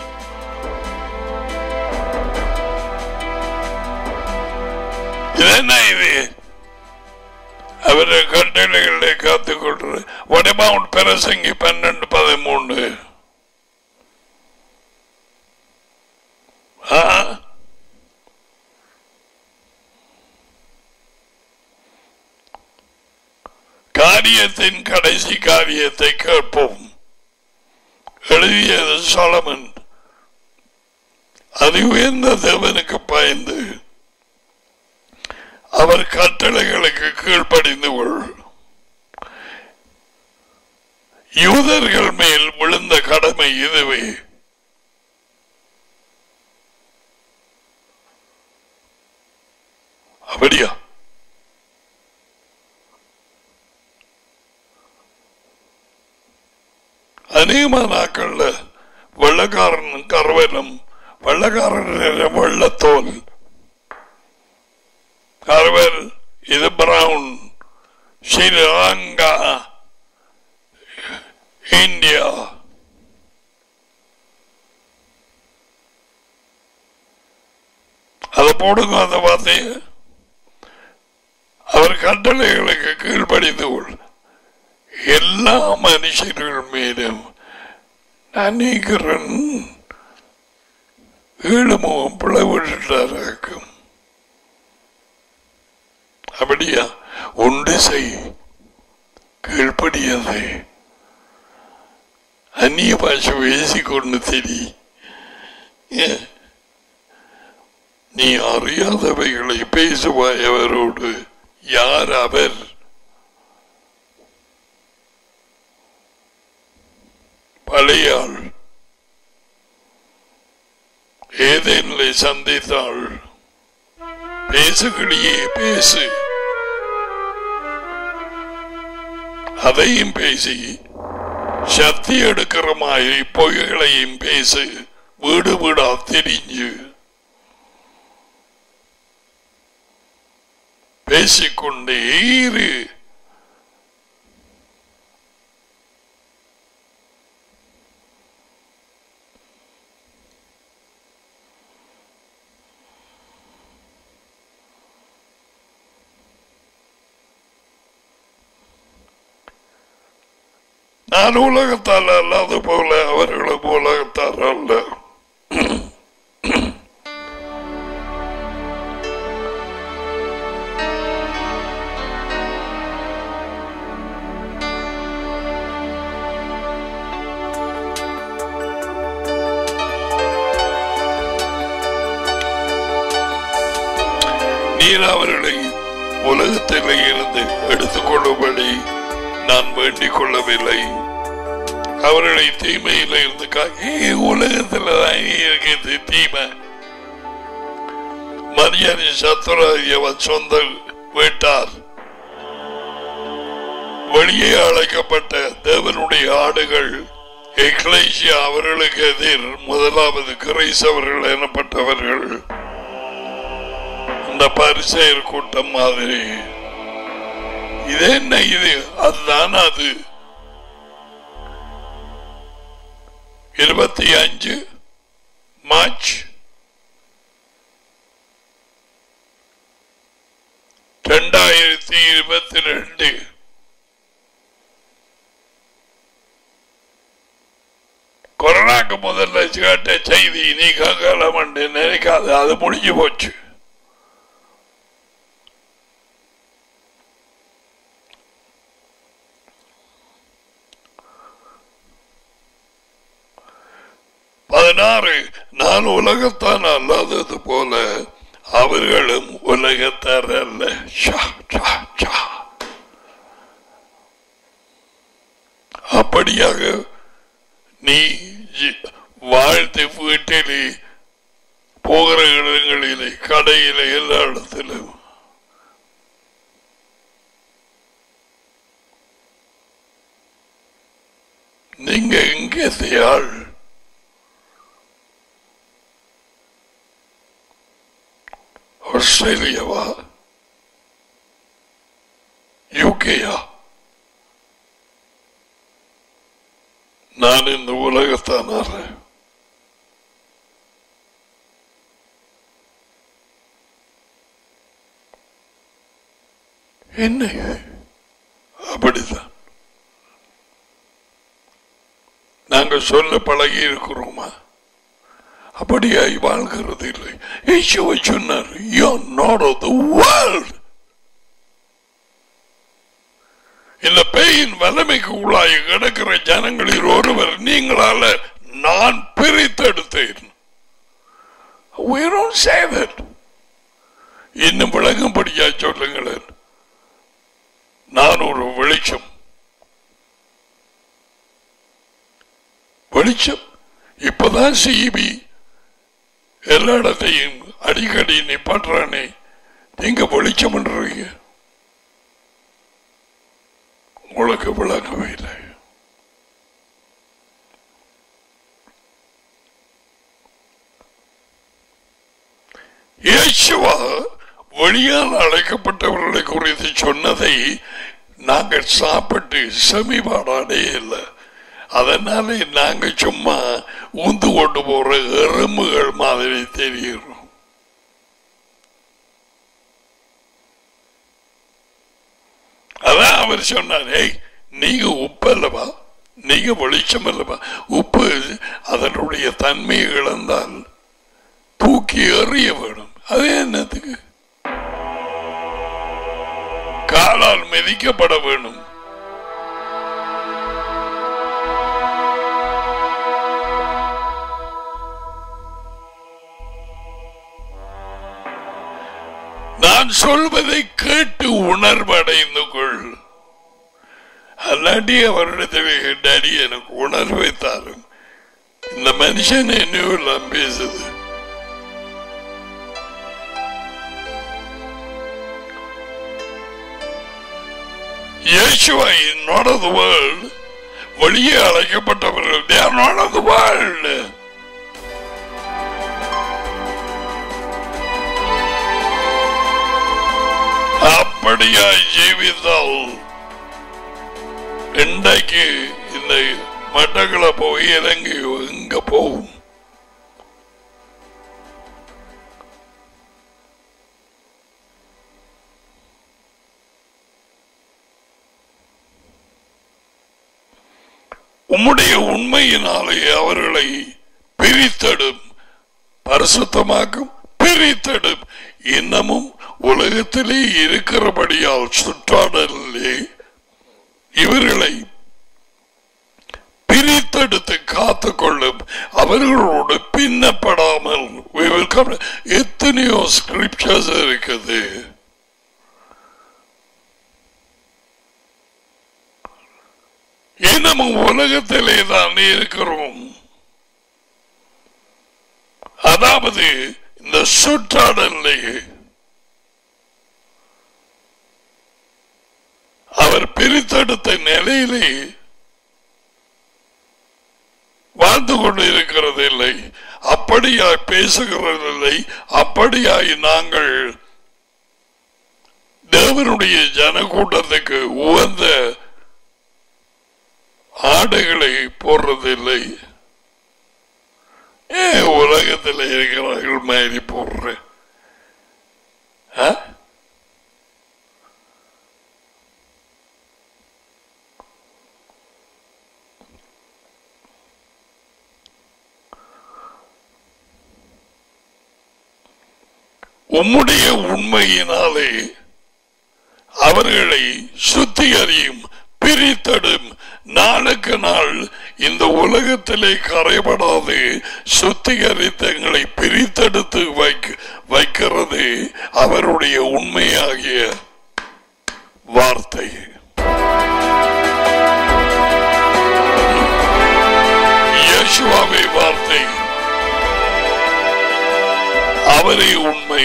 இது என்ன இது அவருடைய கட்டளைகளை காத்துக் கொள்றது வடமவுண்ட் பிரசங்கி பன்னெண்டு பதிமூன்று ஆ? காரியத்தின் கடைசி காரியத்தை கேட்போம் எழுதியது சாலமன் அது உயர்ந்த தேவனுக்கு பயந்து அவர் கட்டளைகளுக்கு கீழ்ப்படிந்து கொள் யூதர்கள் மேல் விழுந்த கடமை இதுவே அப்படியா அநேகமான நாட்கள்ல வெள்ளக்காரன் கருவலம் வெள்ளக்காரன் வெள்ளத்தோல் கருவல் இது பிரவுன் ஸ்ரீலங்கா இந்தியா அதை போடுங்க அந்த வார்த்தையை அவர் கட்டளைகளுக்கு கீழ்ப்படிந்து கொள் எல்லா மனுஷர்கள் மீதும் அநேகரன் ஈழமுகம் பிளவிட்டாராக்கும் அப்படியா உண்டு செய் கீழ்ப்படியாதே அந்நிய பாஷை பேசிக்கொண்டு தெரி ஏ, நீ அறியாதவைகளை பேசுவாய் அவரோடு யார் அவர் பழையாள் ஏதேனிலை சந்தித்தாள் பேசுகிறியே பேசு அதையும் பேசி சக்தி எடுக்கிற மாதிரி பொய்களையும் பேசு வீடு வீடா தெரிஞ்சு பேசிக்கொண்டே இரு நான் உலகத்தால் அல்லாத போல அவர்களும் உலகத்தார் அல்ல நீர் அவர்களை உலகத்தில் இருந்து எடுத்துக்கொள்ளும்படி நான் வேண்டிக் கொள்ளவில்லை அவர்களை தீமையில இருந்து கா- ஏய், உலகத்துல தான் இருக்குது தீமை மரியாதை சத்துராஜவன் சொந்த வீட்டார் வெளியே அழைக்கப்பட்ட தேவனுடைய ஆடுகள் எக்லேசியா அவர்களுக்கு எதிர் முதலாவது கிரைசவர்கள் எனப்பட்டவர்கள் இந்த பரிசெயர் கூட்டம் மாதிரி இது என்ன இது அதுதான் அது இருபத்தி அஞ்சு மார்ச் ரெண்டாயிரத்தி இருபத்தி ரெண்டு கொரோனாக்கு முதல்ல கேட்ட செய்தி நீ கேட்கலாம் நினைக்காது அது முடிஞ்சு போச்சு பதினாறு நான் உலகத்தான் அல்லாதது போல அவர்களும் உலகத்தார் அல்ல ஷா, ஷா, ஷா. அப்படியாக நீ ஜி- வாழ்த்து வீட்டிலே போகிற இடங்களிலே கடையிலே எல்லா இடத்திலும் நீங்க எங்கே ஆள் ஆஸ்திரேலியாவா யூகேயா நான் இந்த உலகத்தானார என்ன இது? அப்படிதான் நாங்க சொல்ல பழகி இருக்கிறோமா அப்படியாய் வாழ்கிறது இல்லை இயேசுவை சொன்னார் you not of the world இந்த பேயின் வல்லமைக்கு உள்ளாய் கிடக்கிற ஜனங்களில் ஒருவர் நீங்களால நான் பிரித்தெடுத்தேன் We don't say that. இன்னும் விளங்கும்படியா சொல்லுங்களேன் நான் ஒரு வெளிச்சம் வெளிச்சம் இப்பதான் சிபி எல்லா இடத்தையும் அடிக்கடி நீ பண்றானே நீங்க வெளிச்சம் பண்றீங்க உங்களுக்கு விளங்கவே இல்லை இயேசுவா வெளியால் அழைக்கப்பட்டவர்களை குறித்து சொன்னதை நாங்கள் சாப்பிட்டு செமிபாடாடே இல்லை அதனால நாங்க சும்மா ஊந்து கொண்டு போற எறும்புகள் மாதிரி தெரிகிறோம் அதான் அவர் சொன்னார் ஏய் நீங்க உப்பு அல்லவா நீங்க வெளிச்சம் அல்லவா உப்பு அதனுடைய தன்மையை இழந்தால் தூக்கி எறிய வேணும் அது என்னத்துக்கு காலால் மிதிக்கப்பட வேணும் நான் சொல்வதை கேட்டு உணர்வடைந்து கொள் அல்லாட்டி அவரிடத்தில் டாடி எனக்கு உணர்வை தாரும் இந்த மனுஷன் என்னெல்லாம் பேசுது Yeshua is not of the world. வெளியே அழைக்கப்பட்டவர்கள் they are not of the world. அப்படியாய் ஜீவித்தால் இன்றைக்கு இந்த மட்டங்களை போய் இறங்கி எங்க போகும் உம்முடைய உண்மையினாலே அவர்களை பிரித்தடும் பரிசுத்தமாக்கும் பிரித்தடும் இன்னமும் உலகத்திலே இருக்கிறபடியால் சுற்றாடலே இவர்களை பிரித்தெடுத்து காத்து கொள்ளும் அவர்களோடு பின்னப்படாமல் we will come- எத்தனையோ ஸ்கிரிப்சர்ஸ் இருக்குது இன்னமும் உலகத்திலே தான் இருக்கிறோம் அதாவது இந்த சுற்றாடலே அவர் பிரித்தெடுத்த நிலையிலே வாழ்ந்து கொண்டு இருக்கிறது இல்லை அப்படியாய் பேசுகிறதில்லை அப்படியாய் நாங்கள் தேவனுடைய ஜனக்கூட்டத்துக்கு உகந்த ஆடைகளை போடுறதில்லை ஏன் உலகத்தில் இருக்கிறார்கள் மாதிரி போடுறேன் ஆ? உம்முடைய உண்மையினாலே அவர்களை சுத்திகரியும் பிரித்தடும் நாளுக்கு நாள் இந்த உலகத்திலே கரைபடாது சுத்திகரித்தங்களை பிரித்தெடுத்து வைக்க வைக்கிறது அவருடைய உண்மையாகிய வார்த்தை இயேசுவாவை வார்த்தை அவரே உண்மை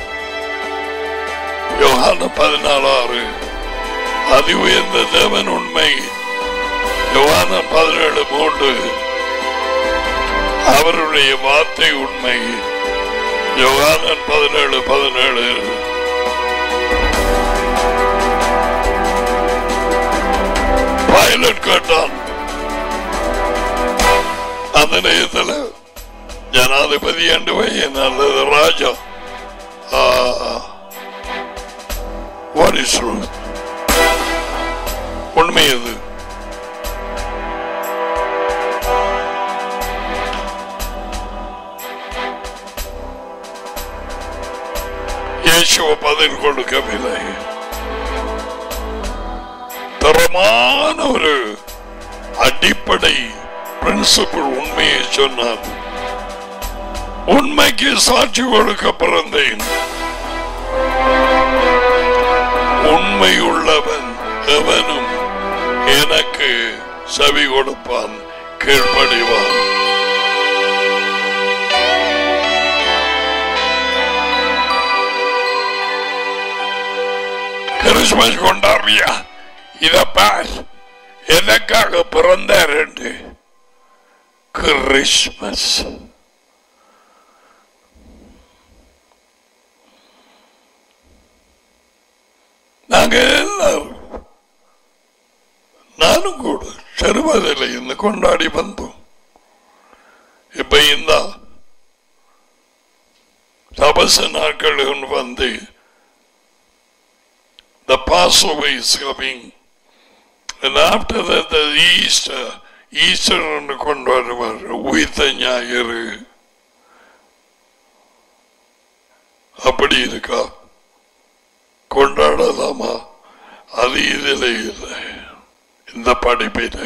யோகான பதினாலாறு அதி உயர்ந்த தேவன் உண்மை யோகான பதினேழு மூன்று அவருடைய வார்த்தை உண்மை யோகானன் பதினேழு பதினேழு பைலட் கேட்டான் அந்த நேரத்தில் ஜனாதிபதி என்று பையன் அல்லது ராஜா What is truth? உண்மை அது இயேசுவ பதில் கொடுக்கவில்லை தரமான ஒரு அடிப்படை பிரின்சிபிள் உண்மையை சொன்னார் உண்மைக்கு சாட்சி கொடுக்க பிறந்தேன் உண்மை உள்ளவன் எவனும் எனக்கு செவி கொடுப்பான் கீழ்ப்படிவான் கிறிஸ்துமஸ் கொண்டாடுறியா இத பார் எனக்காக பிறந்தார் என்று கிறிஸ்துமஸ் நாங்க எல்லாரும் நானும் கூட சிறுவதில் இருந்து கொண்டாடி வந்தோம் இப்ப இந்த தபச நாட்கள் வந்து the Passover is coming and after that the Easter Easter என்று கொண்டு வருவார் உயிர்த்த ஞாயிறு அப்படி இருக்கா கொண்டாடலாமா அது இதில் இல்லை இந்த படிப்பில்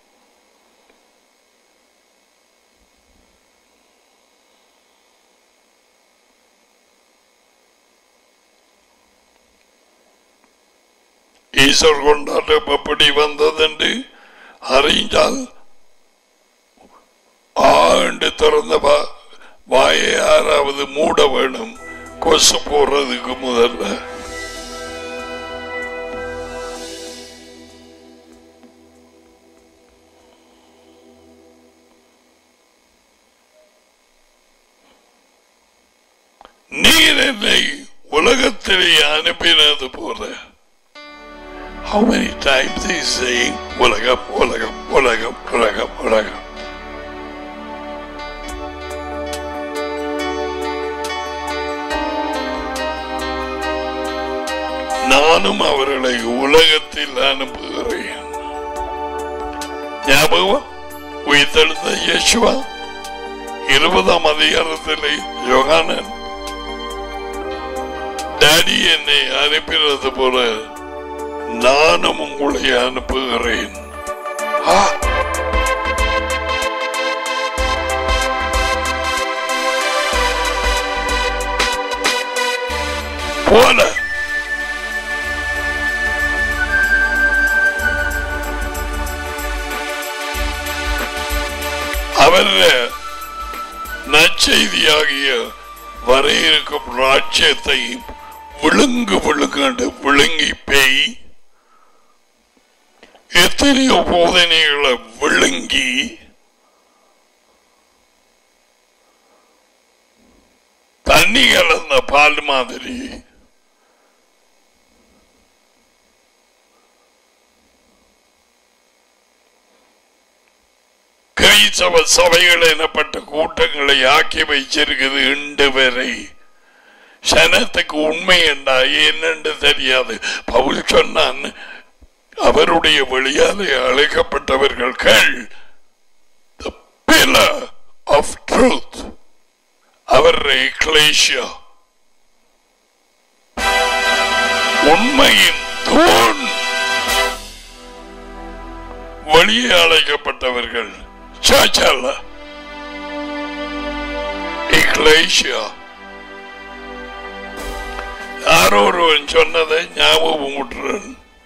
ஈஸ்வர் கொண்டாட்டம் எப்படி வந்ததென்று அறிஞ்சால் ஆண்டு திறந்த வா- வாயை யாராவது மூட வேணும் கொசு போடுறதுக்கு முதல்ல நீர் என்னை உலகத்திலே அனுப்பினது போல How many times they say உலகம் உலகம் உலகம் உலகம் உலகம் நானும் அவர்களை உலகத்தில் அனுப்புகிறேன் ஞாபகம் உயிர்த்தெழுந்த இயேசுவா இருபதாம் அதிகாரத்திலே யோகானன் டாடி என்னை அனுப்பினது போல நானும் உங்களை அனுப்புகிறேன் ஆ! போல அவர் நற்செய்தியாகிய வர இருக்கும் ராஜ்யத்தை விழுங்கு விழுங்காண்டு விழுங்கி பேய் எத்தனையோ போதனைகளை விழுங்கி தண்ணி கலந்த பால் மாதிரி கிறிஸ்தவ சபைகள் எனப்பட்ட கூட்டங்களை ஆக்கி வைச்சிருக்குது இன்று வரை சனத்துக்கு உண்மை என்ன என்னென்று தெரியாது பவுல் சொன்னான் அவருடைய வழியாலே அழைக்கப்பட்டவர்கள் கேள் the pillar of truth அவர் எக்லேசியா உண்மையின் தூண் வெளியே அழைக்கப்பட்டவர்கள் சர்ச் அல்ல இக்லேஷியா யாரோ ஒருவன் சொன்னதை ஞாபகம் விட்டுறேன்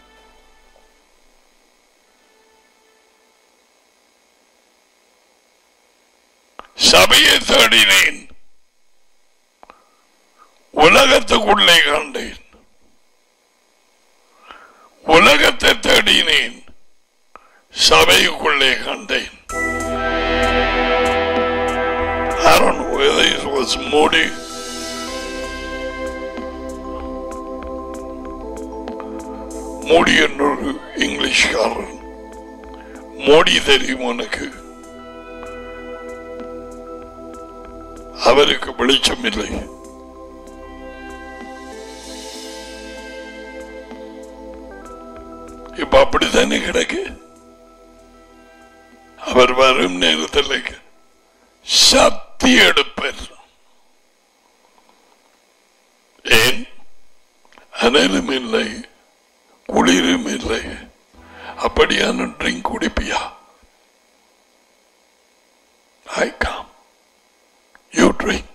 சபையை தேடினேன் உலகத்துக்குள்ளே கண்டேன் உலகத்தை தேடினேன் சபைக்குள்ளே கண்டேன் I don't know whether it was Moody. Modi എന്നൊരു ഇംഗ്ലീഷുകാരൻ മോഡി தெரியும் உனக்கு அவருக்கு வெளிச்சம் இல்லை இப்ப அப்படித்தானே கிடக்கு அவர் வரும் நேரத்தில் சக்தி எடுப்பர் ஏன் அனலும் இல்லை குளிரும் இல்லை அப்படியான ட்ரிங்க் குடிப்பியா ஐ கம் யூ ட்ரிங்க்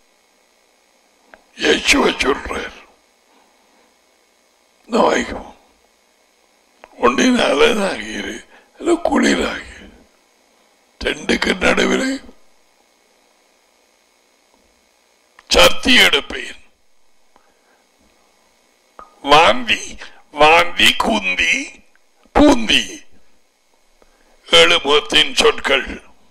யேசுவ சொல்றார் நோய்க்கும் ஒன்றின் அலனாகிரு இல்லை குளிராகி ரெண்டுக்கு நடுவில் சத்தி எடுப்பேன் வாந்தி வாந்தி குந்தி பூந்தி எழுமுகத்தின் சொற்கள்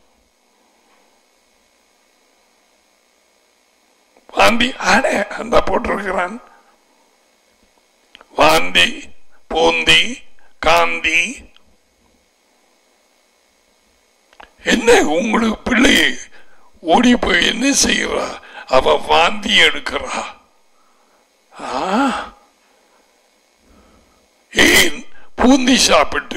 வாந்தி ஆட அந்த போட்டிருக்கிறான் வாந்தி பூந்தி காந்தி என்ன உங்களுக்கு பிள்ளை ஓடி போய் என்ன செய்யறா அவ வாந்தி எடுக்கிறா ஆ ஏன் பூந்தி சாப்பிட்டு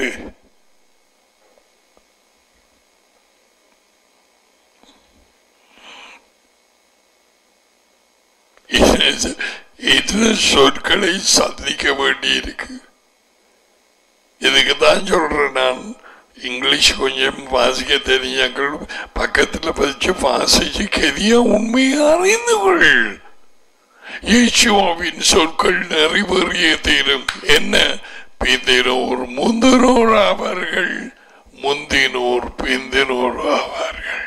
இது சொற்களை சந்திக்க வேண்டியிருக்கு இதுக்கு தான் சொல்றேன் நான் இங்கிலீஷ் கொஞ்சம் வாசிக்க தெரிஞ்சாக்கள் பக்கத்தில் பதிச்சு வாசிச்சு கெதிய உண்மையை அறிந்து கொள் இயேசுவின் சொற்கள் நிறைவேறிய தீரும் என்ன பிந்தினோர் முந்தினோர் ஆவார்கள் முந்தினோர் பிந்தினோர் ஆவார்கள்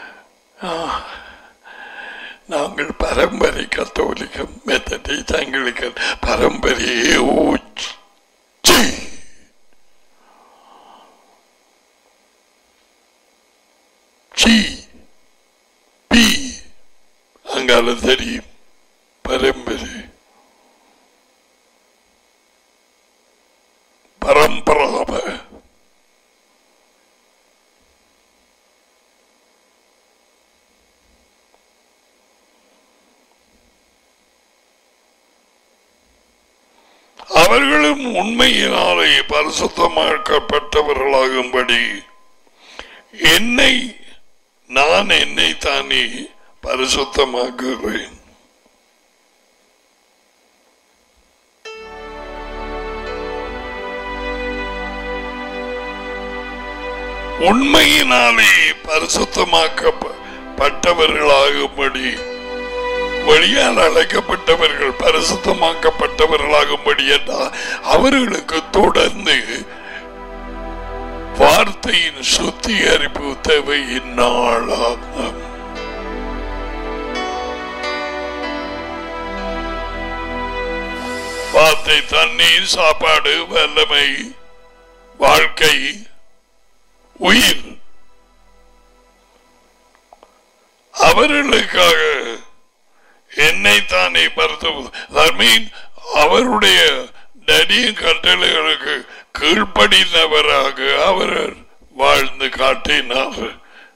நாங்கள் பரம்பரை கத்தோலிக்கம் மெத்தடி தங்களுக்கு பரம்பரையே ஊச்சி சி பி அங்கால தெரியும் பரம்பரை பரம்பராப அவர்களும் உண்மையினாலே பரிசுத்தமாக்கப்பட்டவர்களாகும்படி என்னை நான் என்னை தானே பரிசுத்தமாக்குகிறேன் உண்மையினாலே பரிசுத்தமாக்கப்பட்டவர்களாகும்படி வழியால் அழைக்கப்பட்டவர்கள் பரிசுத்தமாக்கப்பட்டவர்களாகும்படி என்றால் அவர்களுக்கு தொடர்ந்து வார்த்தையின் சுத்திகரிப்பு தேவை இந்நாளாகும் வார்த்தை தண்ணீர் சாப்பாடு வல்லமை வாழ்க்கை உயிர் அவர்களுக்காக என்னை தானே பருத்துவது அவருடைய நடியும் கட்டளைகளுக்கு கீழ்ப்படிந்தவராக அவர் வாழ்ந்து காட்டினார்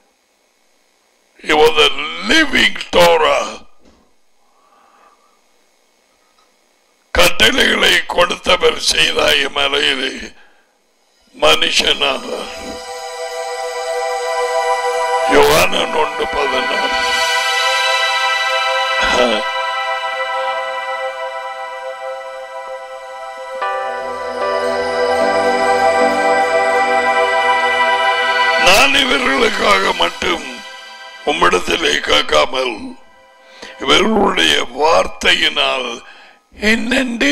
He was a living Torah. கட்டளைகளை கொடுத்தவர் செய்தாய மலையிலே மனுஷனானார் யோகானன் ஒன்று பதினாறு வாக்குக்காக மட்டும் உம்மிடத்திலே கேட்காமல் இவர்களுடைய வார்த்தையினால் என்னென்று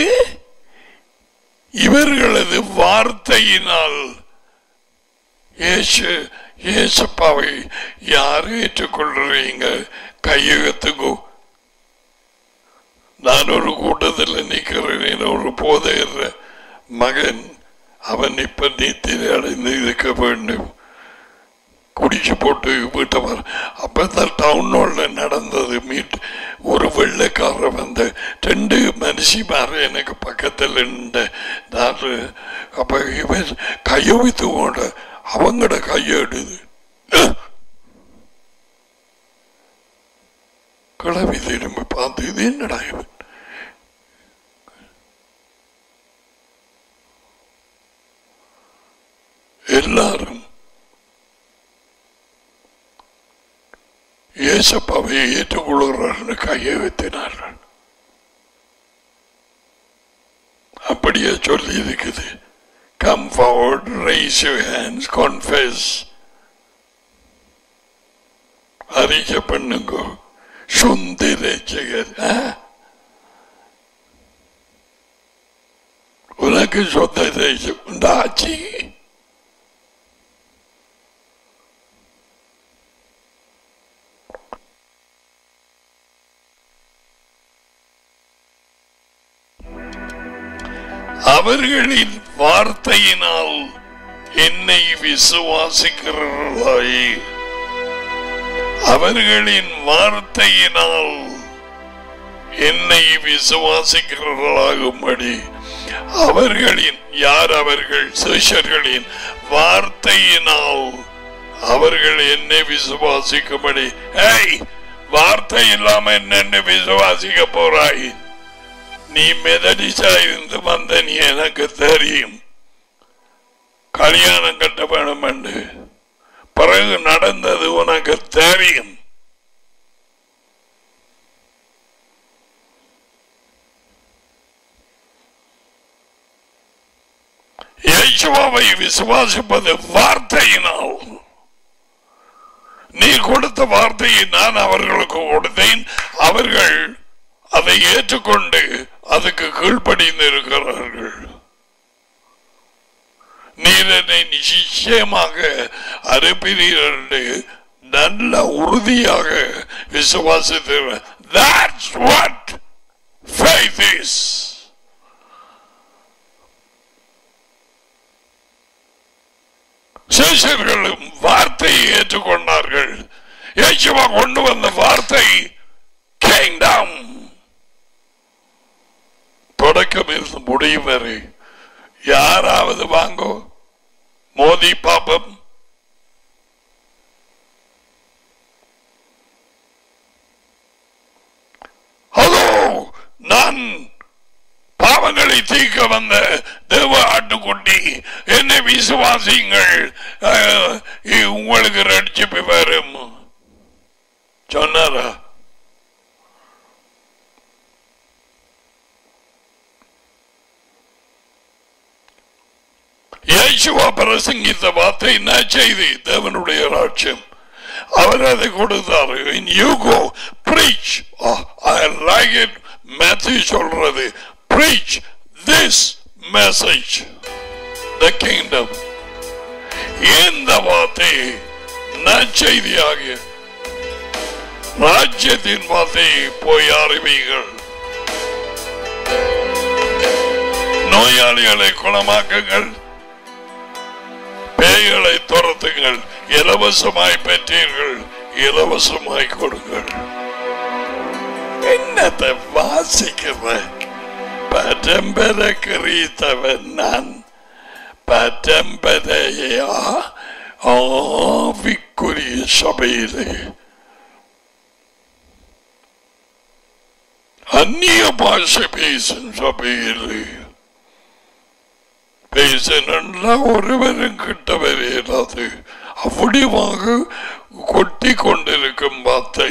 இவர்களது வார்த்தையினால் இயேசு இயேசப்பாவை யார் ஏற்றுக்கொள்றீங்க கையகத்துக்கோ நான் ஒரு கூட்டத்தில் நிற்கிறேன் ஒரு போதையர் மகன் அவன் இப்ப நீத்திரை அடைந்து இருக்க வேண்டும் குடிச்சு போட்டு வீட்டவர் அப்பதான் டவுன் ஹால்ல நடந்தது மீட் ஒரு வெள்ளைக்காரர் வந்த ரெண்டு மனுஷிமார் எனக்கு பக்கத்தில் இருந்த நான் அப்ப இவன் கையொவித்து கொண்ட அவங்கட கையெடுது கிளவி திரும்பி பார்த்து இது என்னடா இவன் எல்லாரும் இயேசப்பாவை ஏற்றுக்கொள்கிறார்கள் கையை வைத்தினார்கள் அப்படியே சொல்லி இருக்குது come forward rise you hands confess அறிக்கை பண்ணுங்க சுந்தி ரசிகர் உனக்கு சொந்த தேசம் உண்டாச்சு அவர்களின் வார்த்தையினால் என்னை விசுவாசிக்கிறாய் அவர்களின் வார்த்தையினால் என்னை விசுவாசிக்கிறவர்களாகும்படி அவர்களின் யார் அவர்கள் சிஷர்களின் வார்த்தையினால் அவர்கள் என்னை விசுவாசிக்கும்படி ஏய் வார்த்தை இல்லாம என்னென்ன விசுவாசிக்க போறாய் நீ மெதடிசா இருந்து வந்த நீ எனக்கு தெரியும் கல்யாணம் கட்ட வேணும் என்று பிறகு நடந்தது உனக்கு தெரியும் இயேசுவாவை விசுவாசிப்பது வார்த்தையினால் நீ கொடுத்த வார்த்தையை நான் அவர்களுக்கு கொடுத்தேன் அவர்கள் அதை ஏற்றுக்கொண்டு அதுக்கு கீழ்ப்படிந்து இருக்கிறார்கள் நீர் என்னை நிச்சயமாக அனுப்பினீர் என்று நல்ல உறுதியாக விசுவாசித்து That's what faith is. சேஷர்களும் வார்த்தையை ஏற்றுக்கொண்டார்கள் ஏச்சுவா கொண்டு வந்த வார்த்தை kingdom தொடக்கம் இருந்து முடியும் வரை யாராவது வாங்கோ மோதி பாப்பம் அதோ நான் பாவங்களை தீர்க்க வந்த தேவ ஆட்டுக்குட்டி என்னை விசுவாசிங்கள் அஹ், உங்களுக்கு ரட்சிப்பு வரும் சொன்னாரா இயேசுவா பிரசங்கித்த வார்த்தை என்ன செய்தி தேவனுடைய ராட்சியம் அவர் அதை கொடுத்தார் in you go preach oh, I like it Matthew சொல்றது preach this message the kingdom இந்த வார்த்தை நற்செய்தியாகிய ராஜ்யத்தின் வார்த்தையை போய் அறிவீர்கள் நோயாளிகளை குணமாக்குங்கள் பேய்களை துரத்துங்கள் இலவசமாய் பெற்றீர்கள் இலவசமாய் கொடுங்கள் என்னத்தை வாசிக்கிற பரம்பர கிரீத்தவன் நான் பரம்பரையா ஆவிக்குரிய சபையிலே அந்நிய பாஷை பேசும் சபையிலே பேசினா ஒருவரும் கிட்ட வரையிடாது அப்படியாக கொட்டி கொண்டிருக்கும் வார்த்தை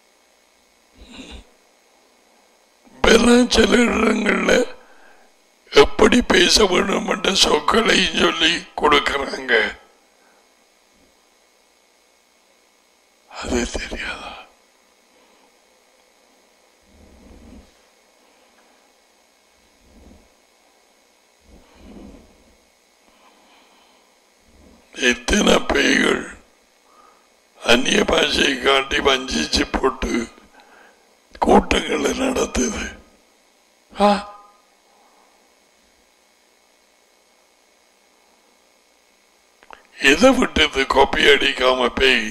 பிற சில இடங்கள்ல எப்படி பேச வேண்டும் என்ற சொற்களையும் சொல்லி கொடுக்கிறாங்க அது தெரியாதா எத்தனை பேய்கள் அந்நிய பாஷையை காட்டி வஞ்சிச்சு போட்டு கூட்டங்களை நடத்துது ஆ எதை விட்டது கொப்பி அடிக்காம பேய்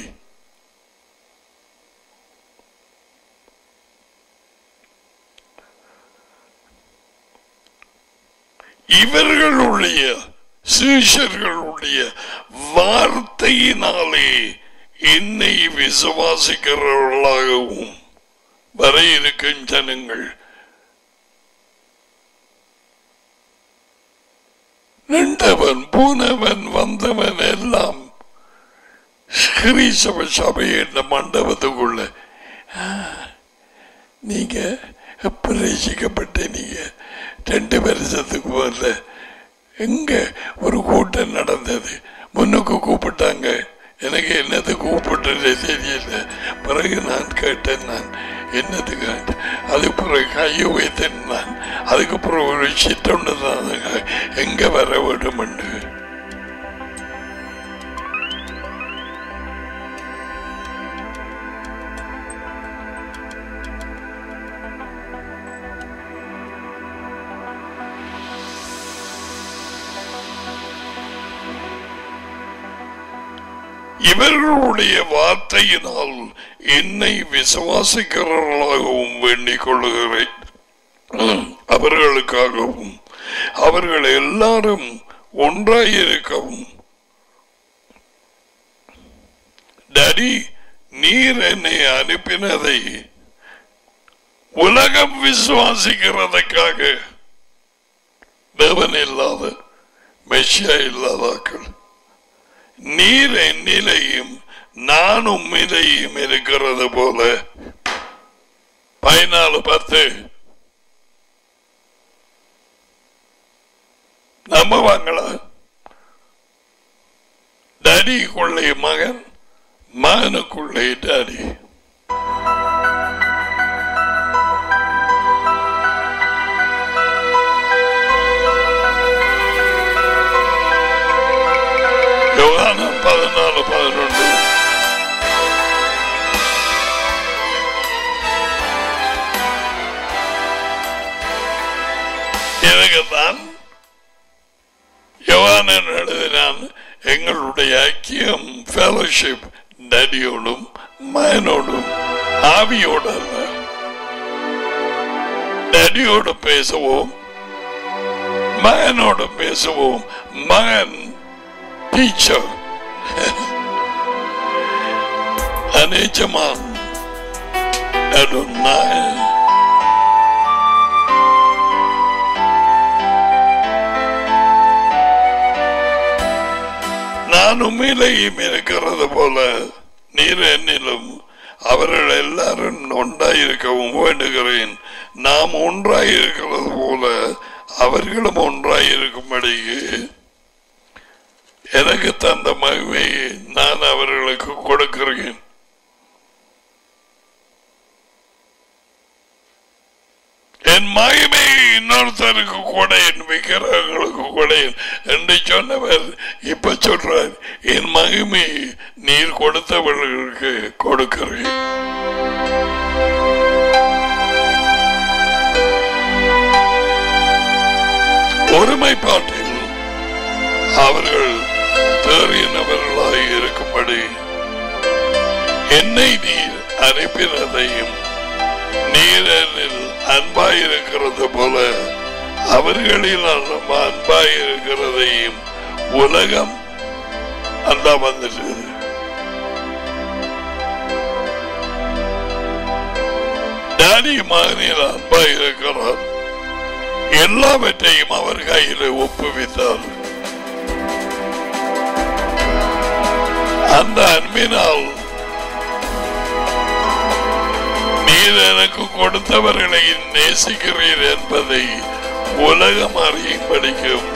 இவர்களுடைய சீஷர்களுடைய வார்த்தையினாலே என்னை விசுவாசிக்கிறவர்களாகவும் வர இருக்கும் ஜனங்கள் நின்றவன் போனவன் வந்தவன் எல்லாம் கிரீசவ சபை என்ற மண்டபத்துக்குள்ள ஆ, நீங்க எப்ப ரசிக்கப்பட்ட நீங்க ரெண்டு வருஷத்துக்கு வரல எங்க ஒரு கூட்டம் நடந்தது முன்னுக்கு கூப்பிட்டாங்க எனக்கு என்னது கூப்பிட்டதே தெரியல பிறகு நான் கேட்டேன் நான் என்னது கேட்டேன் அதுக்கு பிறகு கையை வைத்தேன் நான் அதுக்கப்புறம் ஒரு சித்தொண்டு தான் எங்க வர வேண்டும் என்று இவர்களுடைய வார்த்தையினால் என்னை விசுவாசிக்கிறவர்களாகவும் வேண்டிக் கொள்ளுகிறேன் அவர்களுக்காகவும் அவர்கள் எல்லாரும் ஒன்றாயிருக்கவும் டடி நீர் என்னை அனுப்பினதை உலகம் விசுவாசிக்கிறதுக்காக தேவன் இல்லாத மெஷியா இல்லாதாக்கள் நீர் என்னிலையும் நான் உம்மிலையும் இருக்கிறது போல பதினாலு பத்து நம்புவாங்களா டேடிக்குள்ளே மகன் மகனுக்குள்ளே டாடி யோகானம் பதினாலு பதினொன்று எனக்கு தான் யோகானன் எழுதினான் எங்களுடைய ஐக்கியம் ஃபெலோஷிப் டடியோடும் மகனோடும் ஆவியோடு அல்ல டடியோடு பேசுவோம் மகனோடு பேசுவோம் மகன் டீச்சர் அநேஜமான் Adonai. நான் உண்மையிலேயும் இருக்கிறது போல நீர் என்னிலும் அவர்கள் எல்லாரும் ஒன்றாயிருக்கவும் வேண்டுகிறேன் நாம் ஒன்றாயிருக்கிறது போல அவர்களும் ஒன்றாயிருக்கும்படிக்கு எனக்கு தந்த மகிமையை நான் அவர்களுக்கு கொடுக்கிறேன் என் மகிமை இன்னொருத்தருக்கு கொடையன் விக்கிரகங்களுக்கு கொடையன் என்று சொன்னவர் இப்ப சொல்றார் என் மகிமை நீர் கொடுத்தவர்களுக்கு கொடுக்கிறேன் ஒருமைப்பாட்டில் அவர்கள் தேறியனவர்களாய் இருக்கும்படி என்னை நீர் அனுப்பினதையும் நீரில் அன்பாயிருக்கிறது போல அவர்களில் நம்ம அன்பாயிருக்கிறதையும் உலகம் அந்த வந்துட்டு டாடி மகனில் அன்பாயிருக்கிறார் எல்லாவற்றையும் அவர் கையில் ஒப்புவித்தார் அந்த அன்பினால் நீர் எனக்கு கொடுத்தவர்களை நேசிக்கிறீர் என்பதை உலகம் அறியும்படிக்கும்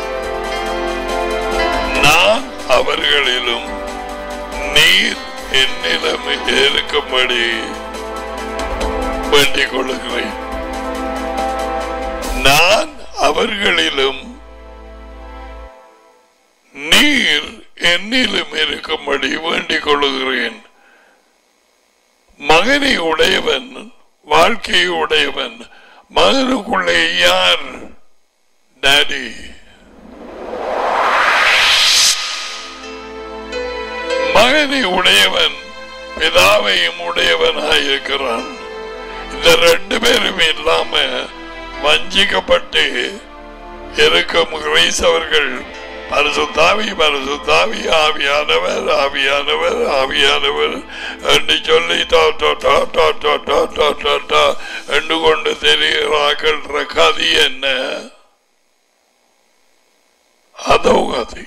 நான் அவர்களிலும் நீர் என்னிடம் இருக்கும்படி வேண்டிக் கொள்ளுகிறேன் நான் அவர்களிலும் நீர் என்னிலும் இருக்கும்படி வேண்டிக் கொள்ளுகிறேன் மகனை உடையவன் வாழ்க்கையை உடையவன் மகனுக்குள்ளே யார் டாடி மகனை உடையவன் பிதாவையும் உடையவனாயிருக்கிறான் இந்த ரெண்டு பேரும் இல்லாம வஞ்சிக்கப்பட்டு இருக்கும் கிரைசவர்கள் பரிசுத்தாவி பரிசுத்தாவி ஆவியானவர் ஆவியானவர் ஆவியானவர் என்று சொல்லி டா டா டா டா டா டா டா டா டா என்று கொண்டு தெரிகிறார்கள் கதி என்ன அதோ கதை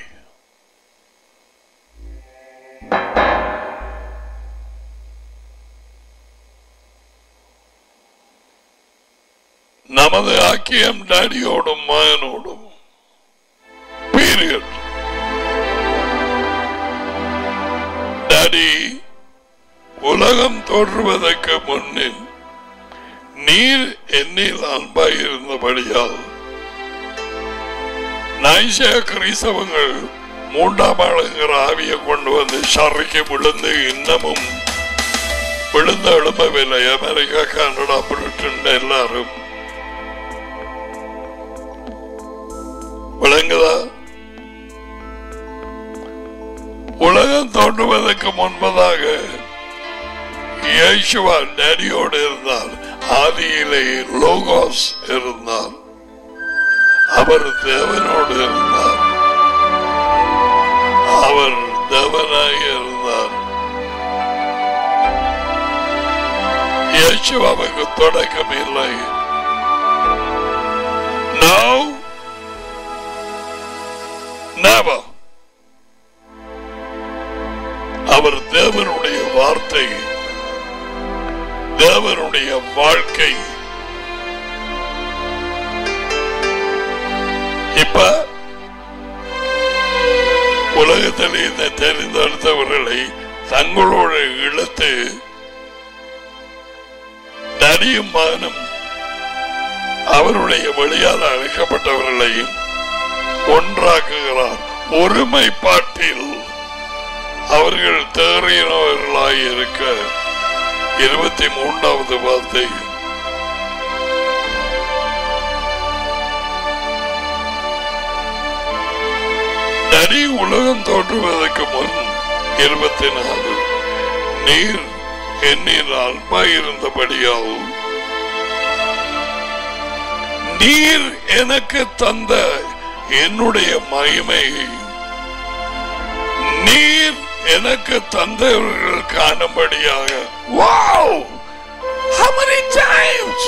நமது ஆக்கியம் டாடியோடும் மகனோடும் பீரியட் டாடி உலகம் தோற்றுவதற்கு முன்னில் நீர் என்னில் அன்பாயிருந்தபடியால் நைசிய கிறிஸ்தவங்கள் மூன்றாம் ஆளுங்கிற ஆவியை கொண்டு வந்து ஷர்ரிக்கு விழுந்து இன்னமும் விழுந்த எழும்பவில்லை அமெரிக்கா கனடா பிரிட்டன் எல்லாரும் விளங்குதா உலகம் தோன்றுவதற்கு முன்பதாக இயேசுவா டேடியோடு இருந்தார் ஆதியிலே லோகோஸ் இருந்தார் அவர் தேவனோடு இருந்தார் அவர் தேவனாக இருந்தார் இயேசுவாவுக்கு தொடக்கம் இல்லை Now never அவர் தேவனுடைய வார்த்தை தேவனுடைய வாழ்க்கை இப்ப உலகத்தில் இந்த தெரிந்தெடுத்தவர்களை தங்களோடு இழுத்து நரியும் மகனும் அவருடைய வழியால் அழைக்கப்பட்டவர்களையும் ஒன்றாக்குகிறார் ஒருமைப்பாட்டில் அவர்கள் தேறினவர்களாய் இருக்க இருபத்தி மூன்றாவது வார்த்தை நரி உலகம் தோற்றுவதற்கு முன் இருபத்தி நாலு நீர் எண்ணீர் அன்பாயிருந்தபடியால் நீர் எனக்கு தந்த என்னுடைய மகிமை நீர் எனக்கு தந்தவர்கள் காணும்படியாக Wow! How many times?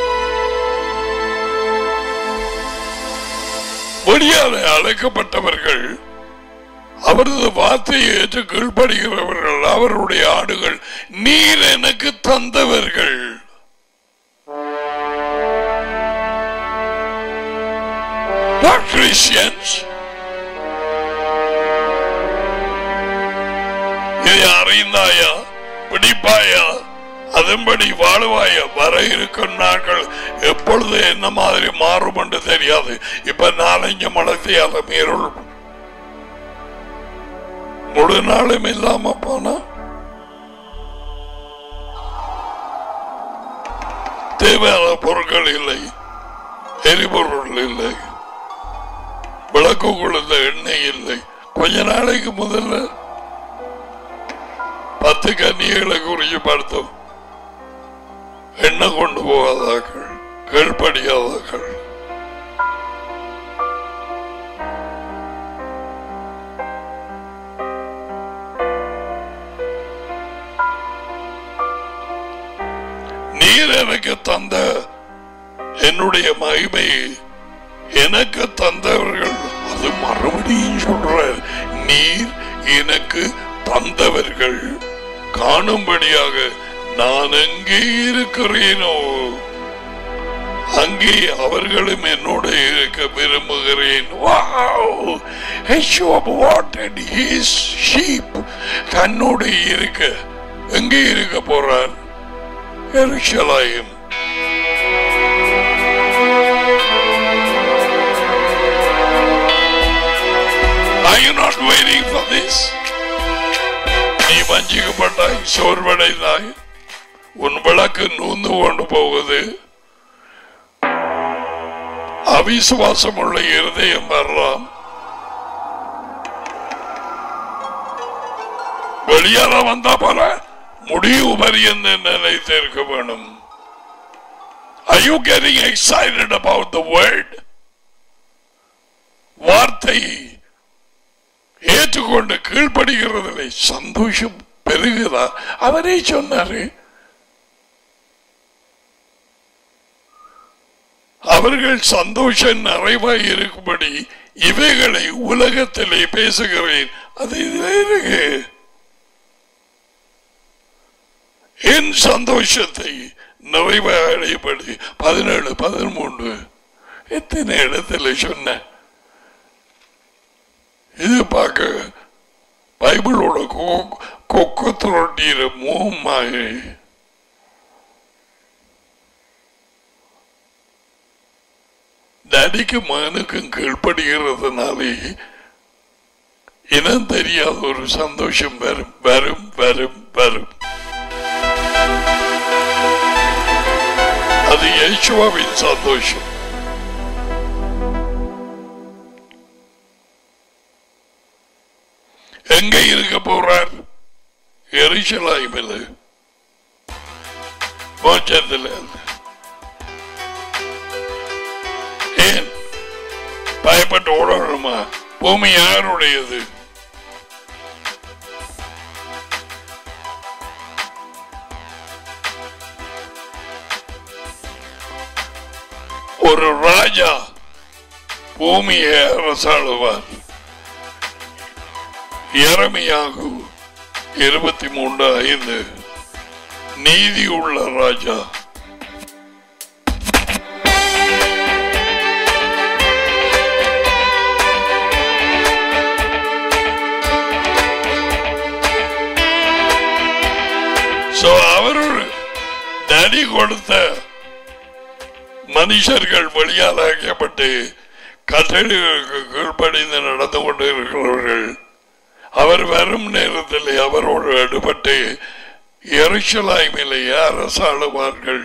வெளியாலே அழைக்கப்பட்டவர்கள் அவரது வார்த்தையை ஏற்று கீழ்ப்படுகிறவர்கள் அவருடைய ஆடுகள் நீர் எனக்கு தந்தவர்கள் Not Christians. இதை அறிந்தாயா பிடிப்பாயா அதன்படி வாழுவாயா வர இருக்கும் நாட்கள் எப்பொழுது என்ன மாதிரி மாறும் என்று தெரியாது இப்ப நாலஞ்சு மலத்தையால மீறல் முழு நாளும் இல்லாம போனா தேவையான பொருட்கள் இல்லை எரிபொருள் இல்லை விளக்கு கொழுந்த எண்ணெய் இல்லை கொஞ்ச நாளைக்கு முதல்ல பத்து கன்னிகளை குறிச்சு பார்த்தோம் எண்ணெய் கொண்டு போகாதாக்கள் கீழ்படியாதாக்கள் நீர் எனக்கு தந்த என்னுடைய மகிமை எனக்கு தந்தவர்கள் அது மறுபடியும் சொல்ற நீர் எனக்கு தந்தவர்கள் காணும்படியாக நான் எங்கே இருக்கிறேனோ அங்கே அவர்களும் என்னோடு இருக்க விரும்புகிறேன் Wow! Yeshua wanted his sheep தன்னோடு இருக்க எங்கே இருக்க போறார் எருசலேம் Are you not waiting for this? நீ வஞ்சிக்கப்பட்டாய் சோர்வடைந்தாய் உன் விளக்கு நூந்து கொண்டு போகுது அவிசுவாசம் உள்ள இருதயம் வரலாம் வெளியால வந்தா போல முடிவு பரியந்து நினைத்திருக்க வேணும் Are you getting excited about the word? வார்த்தை ஏற்றுக்கொண்டு கீழ்ப்படுகிறதில்லை சந்தோஷம் பெருகுதா அவரே சொன்னாரு அவர்கள் சந்தோஷம் நிறைவாய் இருக்கும்படி இவைகளை உலகத்திலே பேசுகிறேன் அது இருக்கு என் சந்தோஷத்தை நிறைவாய் அடையப்படி பதினேழு பதிமூன்று எத்தனை இடத்துல சொன்ன இது பார்க்க பைபிளோட கொக்கு துரட்டிற மூவமாக நடிக்கு மகனுக்கும் கீழ்ப்படுகிறதுனாலே இனம் தெரியாத ஒரு சந்தோஷம் வரும் வரும் வரும் வரும் அது யேசுவாவின் சந்தோஷம் எங்க இருக்க போறார் எரிசலாய்மில் மோச்சத்தில் ஏன் பயப்பட்டு ஓடணுமா பூமி யாருடையது ஒரு ராஜா பூமியை அரசாளுவார் இறமையாகு இருபத்தி மூன்று ஐந்து நீதி உள்ள ராஜா So, அவர் ஒரு நடி கொடுத்த மனுஷர்கள் வழியாலாக்கப்பட்டு கட்டளைகளுக்கு கீழ்ப்படிந்து நடந்து கொண்டு இருக்கிறவர்கள் அவர் வரும் நேரத்தில் அவரோடு அடுபட்டு எருசலாய்மிலே அரசாளுவார்கள்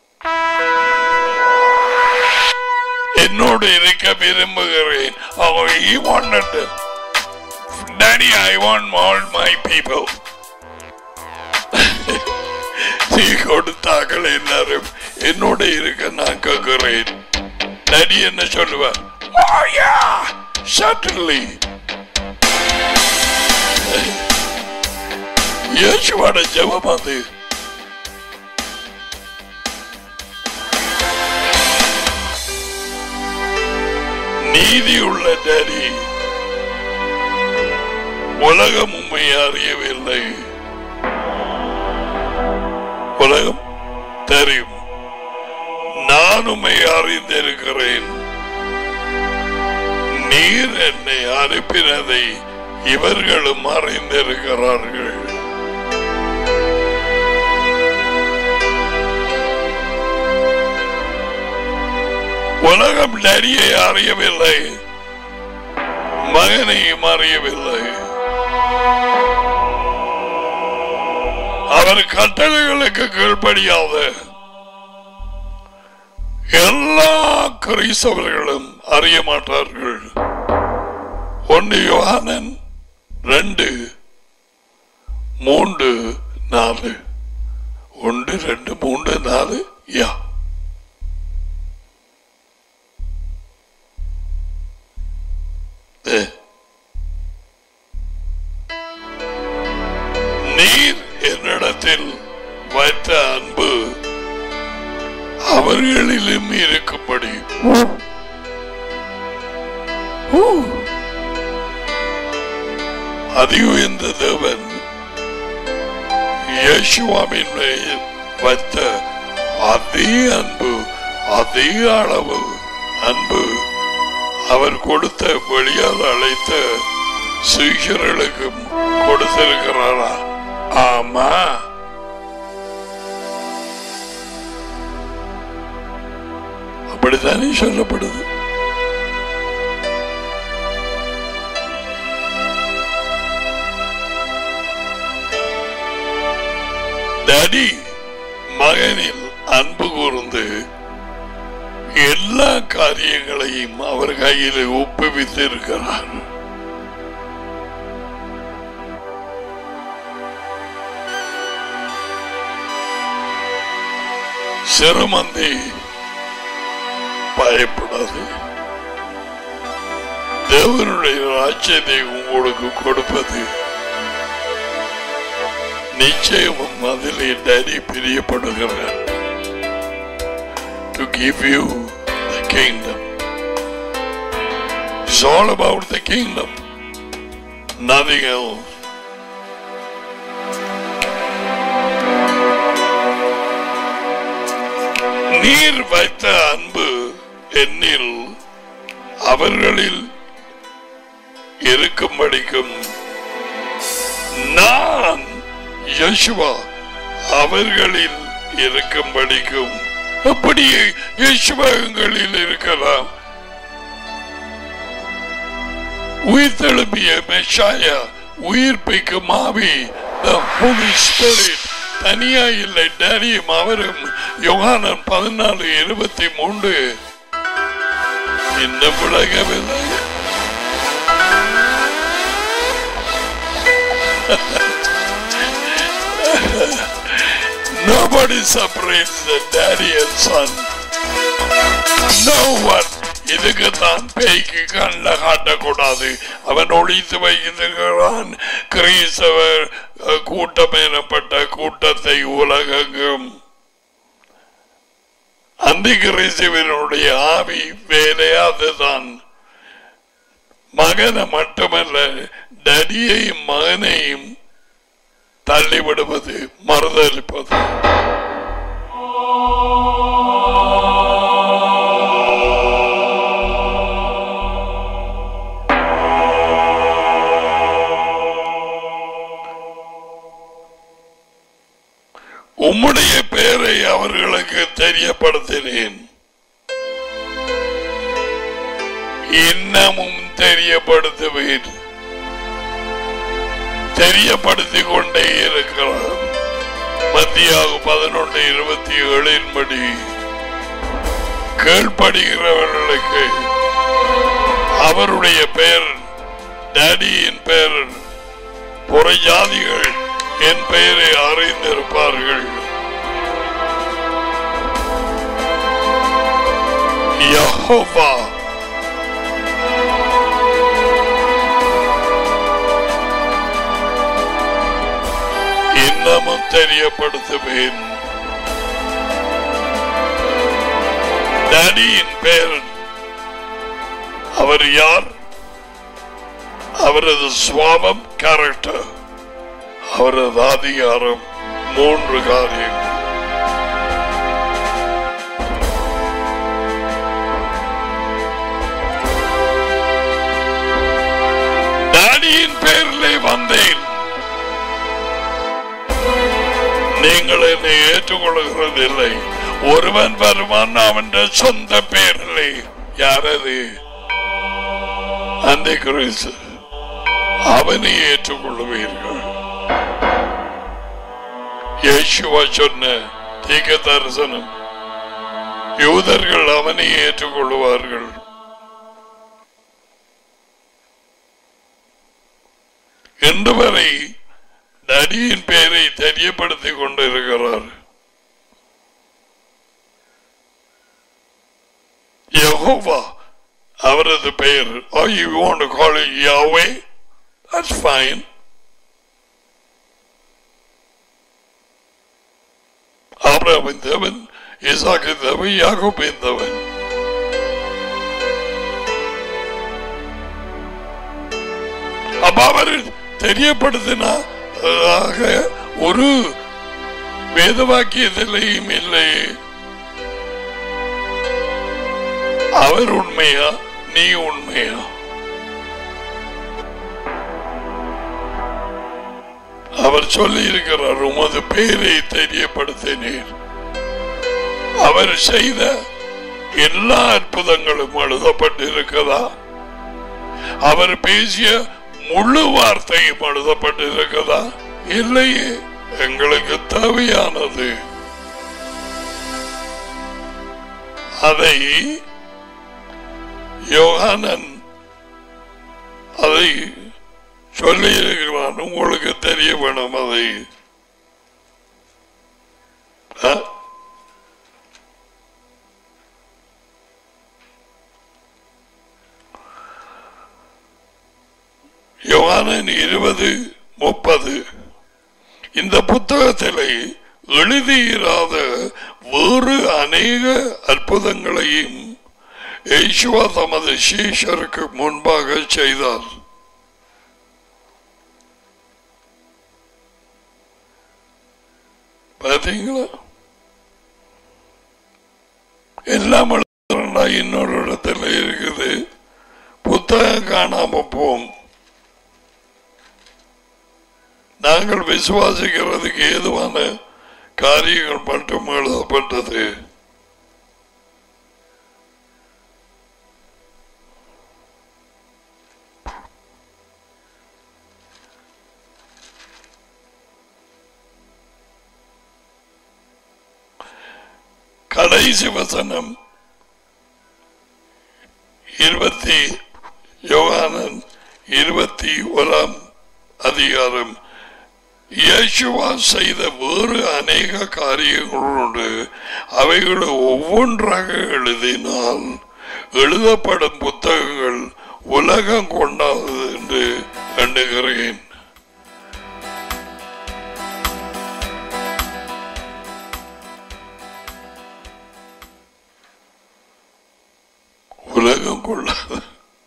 என்னோடு இருக்க விரும்புகிறேன் அவர் he wanted Daddy, I want all my people. நீ கொடுத்தார்கள் எல்லாரும் என்னோட இருக்க நான் கேட்கிறேன் நடி என்ன சொல்லுவார் Oh yeah, certainly. இயேசுவோட ஜெபம் அது நீதியுள்ள டேடி உலகம் உண்மை அறியவில்லை உலகம் தெரியும் நான் உண்மை அறிந்திருக்கிறேன் நீர் என்னை அனுப்பினதை இவர்களும் அறிந்திருக்கிறார்கள் உலகம் நரியை அறியவில்லை மகனையும் அறியவில்லை அவர் கட்டளைகளுக்கு கீழ்ப்படியாத எல்லா கிறிஸ்தவர்களும் அறிய மாட்டார்கள் ஒன்று யோகானன் ரெண்டு மூன்று நாலு ஒன்று ரெண்டு மூன்று நாலு யா Eh. நீர் என்னிடத்தில் வைத்த அன்பு அவர்களிலும் இருக்கும்படி அதி உயர்ந்த தேவன் இயேசுவாவின் மேல் வைத்த அதே அன்பு அதிக அளவு அன்பு அவர் கொடுத்த வெளியால் அழைத்த சீஷர்களுக்கும் கொடுத்திருக்கிறாரா ஆமா அப்படித்தானே சொல்லப்படுது டடி மகனில் அன்பு கூர்ந்து எல்லா காரியங்களையும் அவர் கையில் ஒப்புவித்து இருக்கிறார் சிறுமந்தி பயப்படாது தேவனுடைய ராஜ்யத்தை உங்களுக்கு கொடுப்பது நிச்சயமும் அதிலே டரி பிரியப்படுகிறார் to give you the kingdom. It's all about the kingdom, nothing else. நீர் வைத்த அன்பு என்னில் அவர்களில் இருக்கும்படிக்கும் நான் யசுவா அவர்களில் இருக்கும்படிக்கும் அப்படியே யசுவகங்களில் இருக்கலாம் உயிர் தெழுப்பிய மெஷாயா உயிர்ப்பிக்கும் ஆவி the Holy Spirit தனியா இல்லை டேனியும் அவரும் யோகானன் பதினாலு இருபத்தி மூன்று இன்னும் விளங்கவில்லை Nobody separates the daddy and son. No one. இதுக்கு தான் பேய்க்கு கண்ணில் காட்டக்கூடாது அவன் ஒழித்து வைக்கிறான் கிறிஸ்தவர் அஹ், கூட்டம் எனப்பட்ட கூட்டத்தை உலகெங்கும் அந்த கிறிஸ்துவனுடைய ஆவி வேலையாதுதான் மகனை மட்டுமல்ல டடியையும் மகனையும் தள்ளிவிடுவது மறுதளிப்பது உம்முடைய பெயரை அவர்களுக்கு தெரியப்படுத்தினேன் இன்னமும் தெரியப்படுத்துவேன் தெரியப்படுத்திக் கொண்டே இருக்கிறார் மத்தியாக பதினொன்று இருபத்தி ஏழின் படி கீழ்ப்படுகிறவர்களுக்கு அவருடைய பெயர் டேடியின் பெயர் புறஜாதிகள் என் பெயரை அறிந்திருப்பார்கள் யெகோவா இன்னமும் தெரியப்படுத்துவேன் டேடியின் பெயர் அவர் யார் அவரது சுவாபம் கேரக்டர் அவரது அதிகாரம் மூன்று காரியங்கள் டாடியின் பெயரிலே வந்தேன் நீங்கள் என்னை ஏற்றுக்கொள்கிறதில்லை ஒருவன் வருவான் அவன் சொந்த பெயரிலே யாரது அந்த கிறிஸ்து அவனை ஏற்றுக்கொள்ளுவீர்கள் இயேசுவா சொன்ன தீக்க தரிசனம் யூதர்கள் அவனை ஏற்றுக்கொள்வார்கள் இன்று வரை நடியின் பெயரை தெரியப்படுத்திக் கொண்டிருக்கிறார் யெகோவா அவரது பெயர் or you want to call it Yahweh that's fine ஆபிரகாமின் தேவன் ஈசாக்கின் தேவன் யாக்கோபின் தேவன் அப்ப அவர் தெரியப்படுத்தினா ஆக ஒரு வேத வாக்கியத்திலையும் இல்லை அவர் உண்மையா நீ உண்மையா அவர் சொல்லி இருக்கிறார் உமது பெயரை தெரியப்படுத்தினீர் அவர் செய்த எல்லா அற்புதங்களும் எழுதப்பட்டிருக்கிறதா அவர் பேசிய முழு வார்த்தையும் எழுதப்பட்டிருக்கிறதா இல்லையே எங்களுக்கு தேவையானது அதை யோகானன் அதை சொல்லி இருக்கிறான் உங்களுக்கு தெரிய வேணும் அதை ஆ? யோவானன் இருபது முப்பது இந்த புத்தகத்திலே எழுதியிராத வேறு அநேக அற்புதங்களையும் யேசுவா தமது சீஷருக்கு முன்பாக செய்தார் பார்த்தீங்களா எல்லாம் எழுதுறா இன்னொரு இடத்துல இருக்குது புத்தகம் காணாம போம் நாங்கள் விசுவாசிக்கிறதுக்கு ஏதுவான காரியங்கள் மட்டும் எழுதப்பட்டது கடைசி வசனம் இருபத்தி யோகானன் இருபத்தி ஓராம் அதிகாரம் இயேசுவா செய்த வேறு அநேக காரியங்களோடு அவைகளை ஒவ்வொன்றாக எழுதினால் எழுதப்படும் புத்தகங்கள் உலகம் கொண்டாது என்று எண்ணுகிறேன் உலகம் கொள்ளாது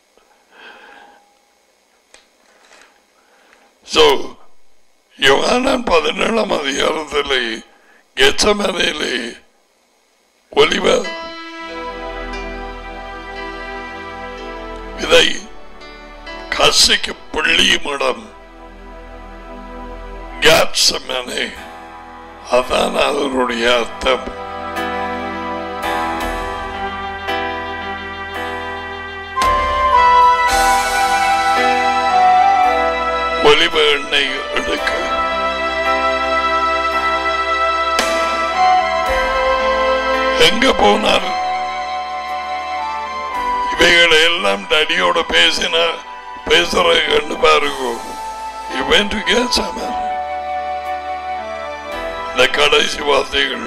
So, யோகானன் பதினேழாம் அதிகாரத்திலே கெச்சமனையிலே ஒலிவ விதை கசிக்கு புள்ளியும் இடம் கேட்சமனே அதான் அதனுடைய அர்த்தம் ஒலிவ எண்ணெய் எடுக்க எங்க போனார் இவைகளை எல்லாம் டடியோட பேசின பேசுற கண்டு பாருங்க இவன் கேசாம இந்த கடைசி வார்த்தைகள்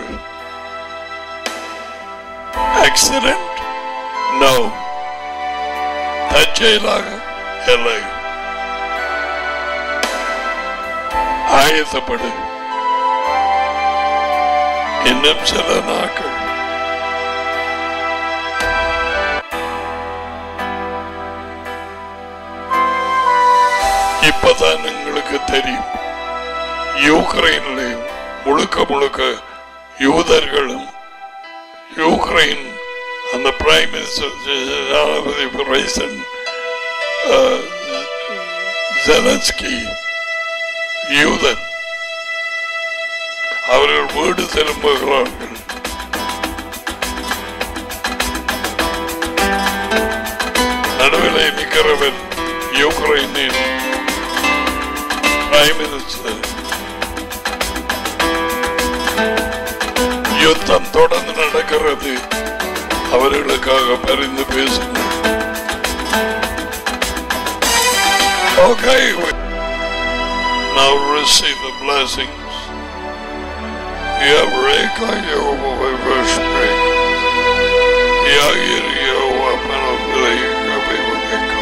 ஆக்சிடென்ட் நோ தற்செயலாக இல்லை ஆயத்தப்படு இன்னும் சில நாட்கள் இப்பதான் எங்களுக்கு தெரியும் யூக்ரைன்லையும் முழுக்க முழுக்க யூதர்களும் யூக்ரைன் அந்த பிரைம் மினிஸ்டர் ஜனாதிபதி பிரேசன் ஜெலன்ஸ்கி யூதன் அவர்கள் வீடு திரும்புகிறார்கள் நடுவிலே நிற்கிறவன் யுக்ரைனின் பிரைம் மினிஸ்டர் யுத்தம் தொடர்ந்து நடக்கிறது அவர்களுக்காக பரிந்து பேசினார் Okay, we- now receive the blessings. Yavreka Yehova Vashpek. Yagir Yehova Panavilika Bibulika.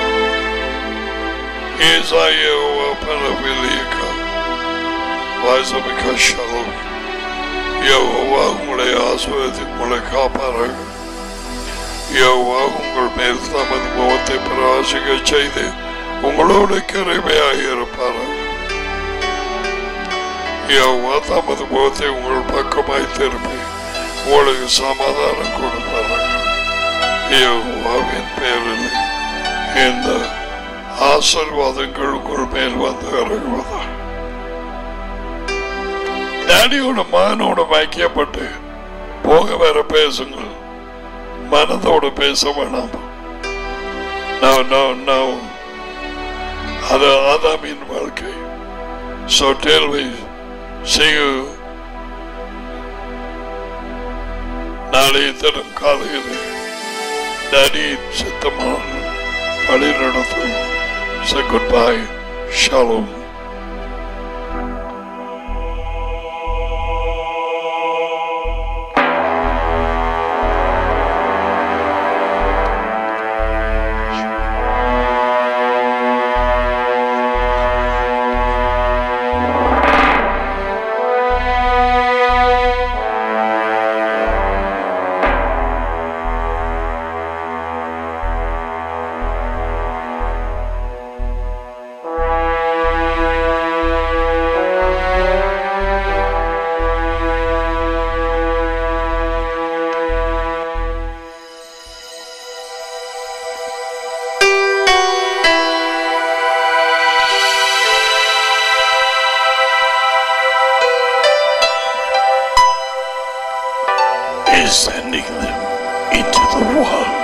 Isa Yehova Panavilika. Vaisabika Shalom. Jehovah உங்களை ஆசுவதி உங்களை காப்பார்கள் யெகோவா உங்கள் மேல் தமது முகத்தை பிரகாசிக்க செய்து உங்களோடு கிருமையாக இருப்பார்கள் யெகோவா தமது முகத்தை உங்கள் பக்கமாய் திருப்பி உங்களுக்கு சமாதானம் கொடுப்பார்கள் யெகோவாவின் பேரில் இந்த ஆசீர்வாதங்கள் உங்கள் மேல் வந்து இறங்குவதா டேடியோட மகனோட வாக்கியப்பட்டு போக வேற பேசுங்கள் மனதோடு பேச வேணாம் நோ நோ நோ அது ஆதாமின் வாழ்க்கை So tell me, see you நாளைய தினம் காலையில் டாடி சித்தமான வழி நடத்தும் Say goodbye, shalom. Is sending them into the world.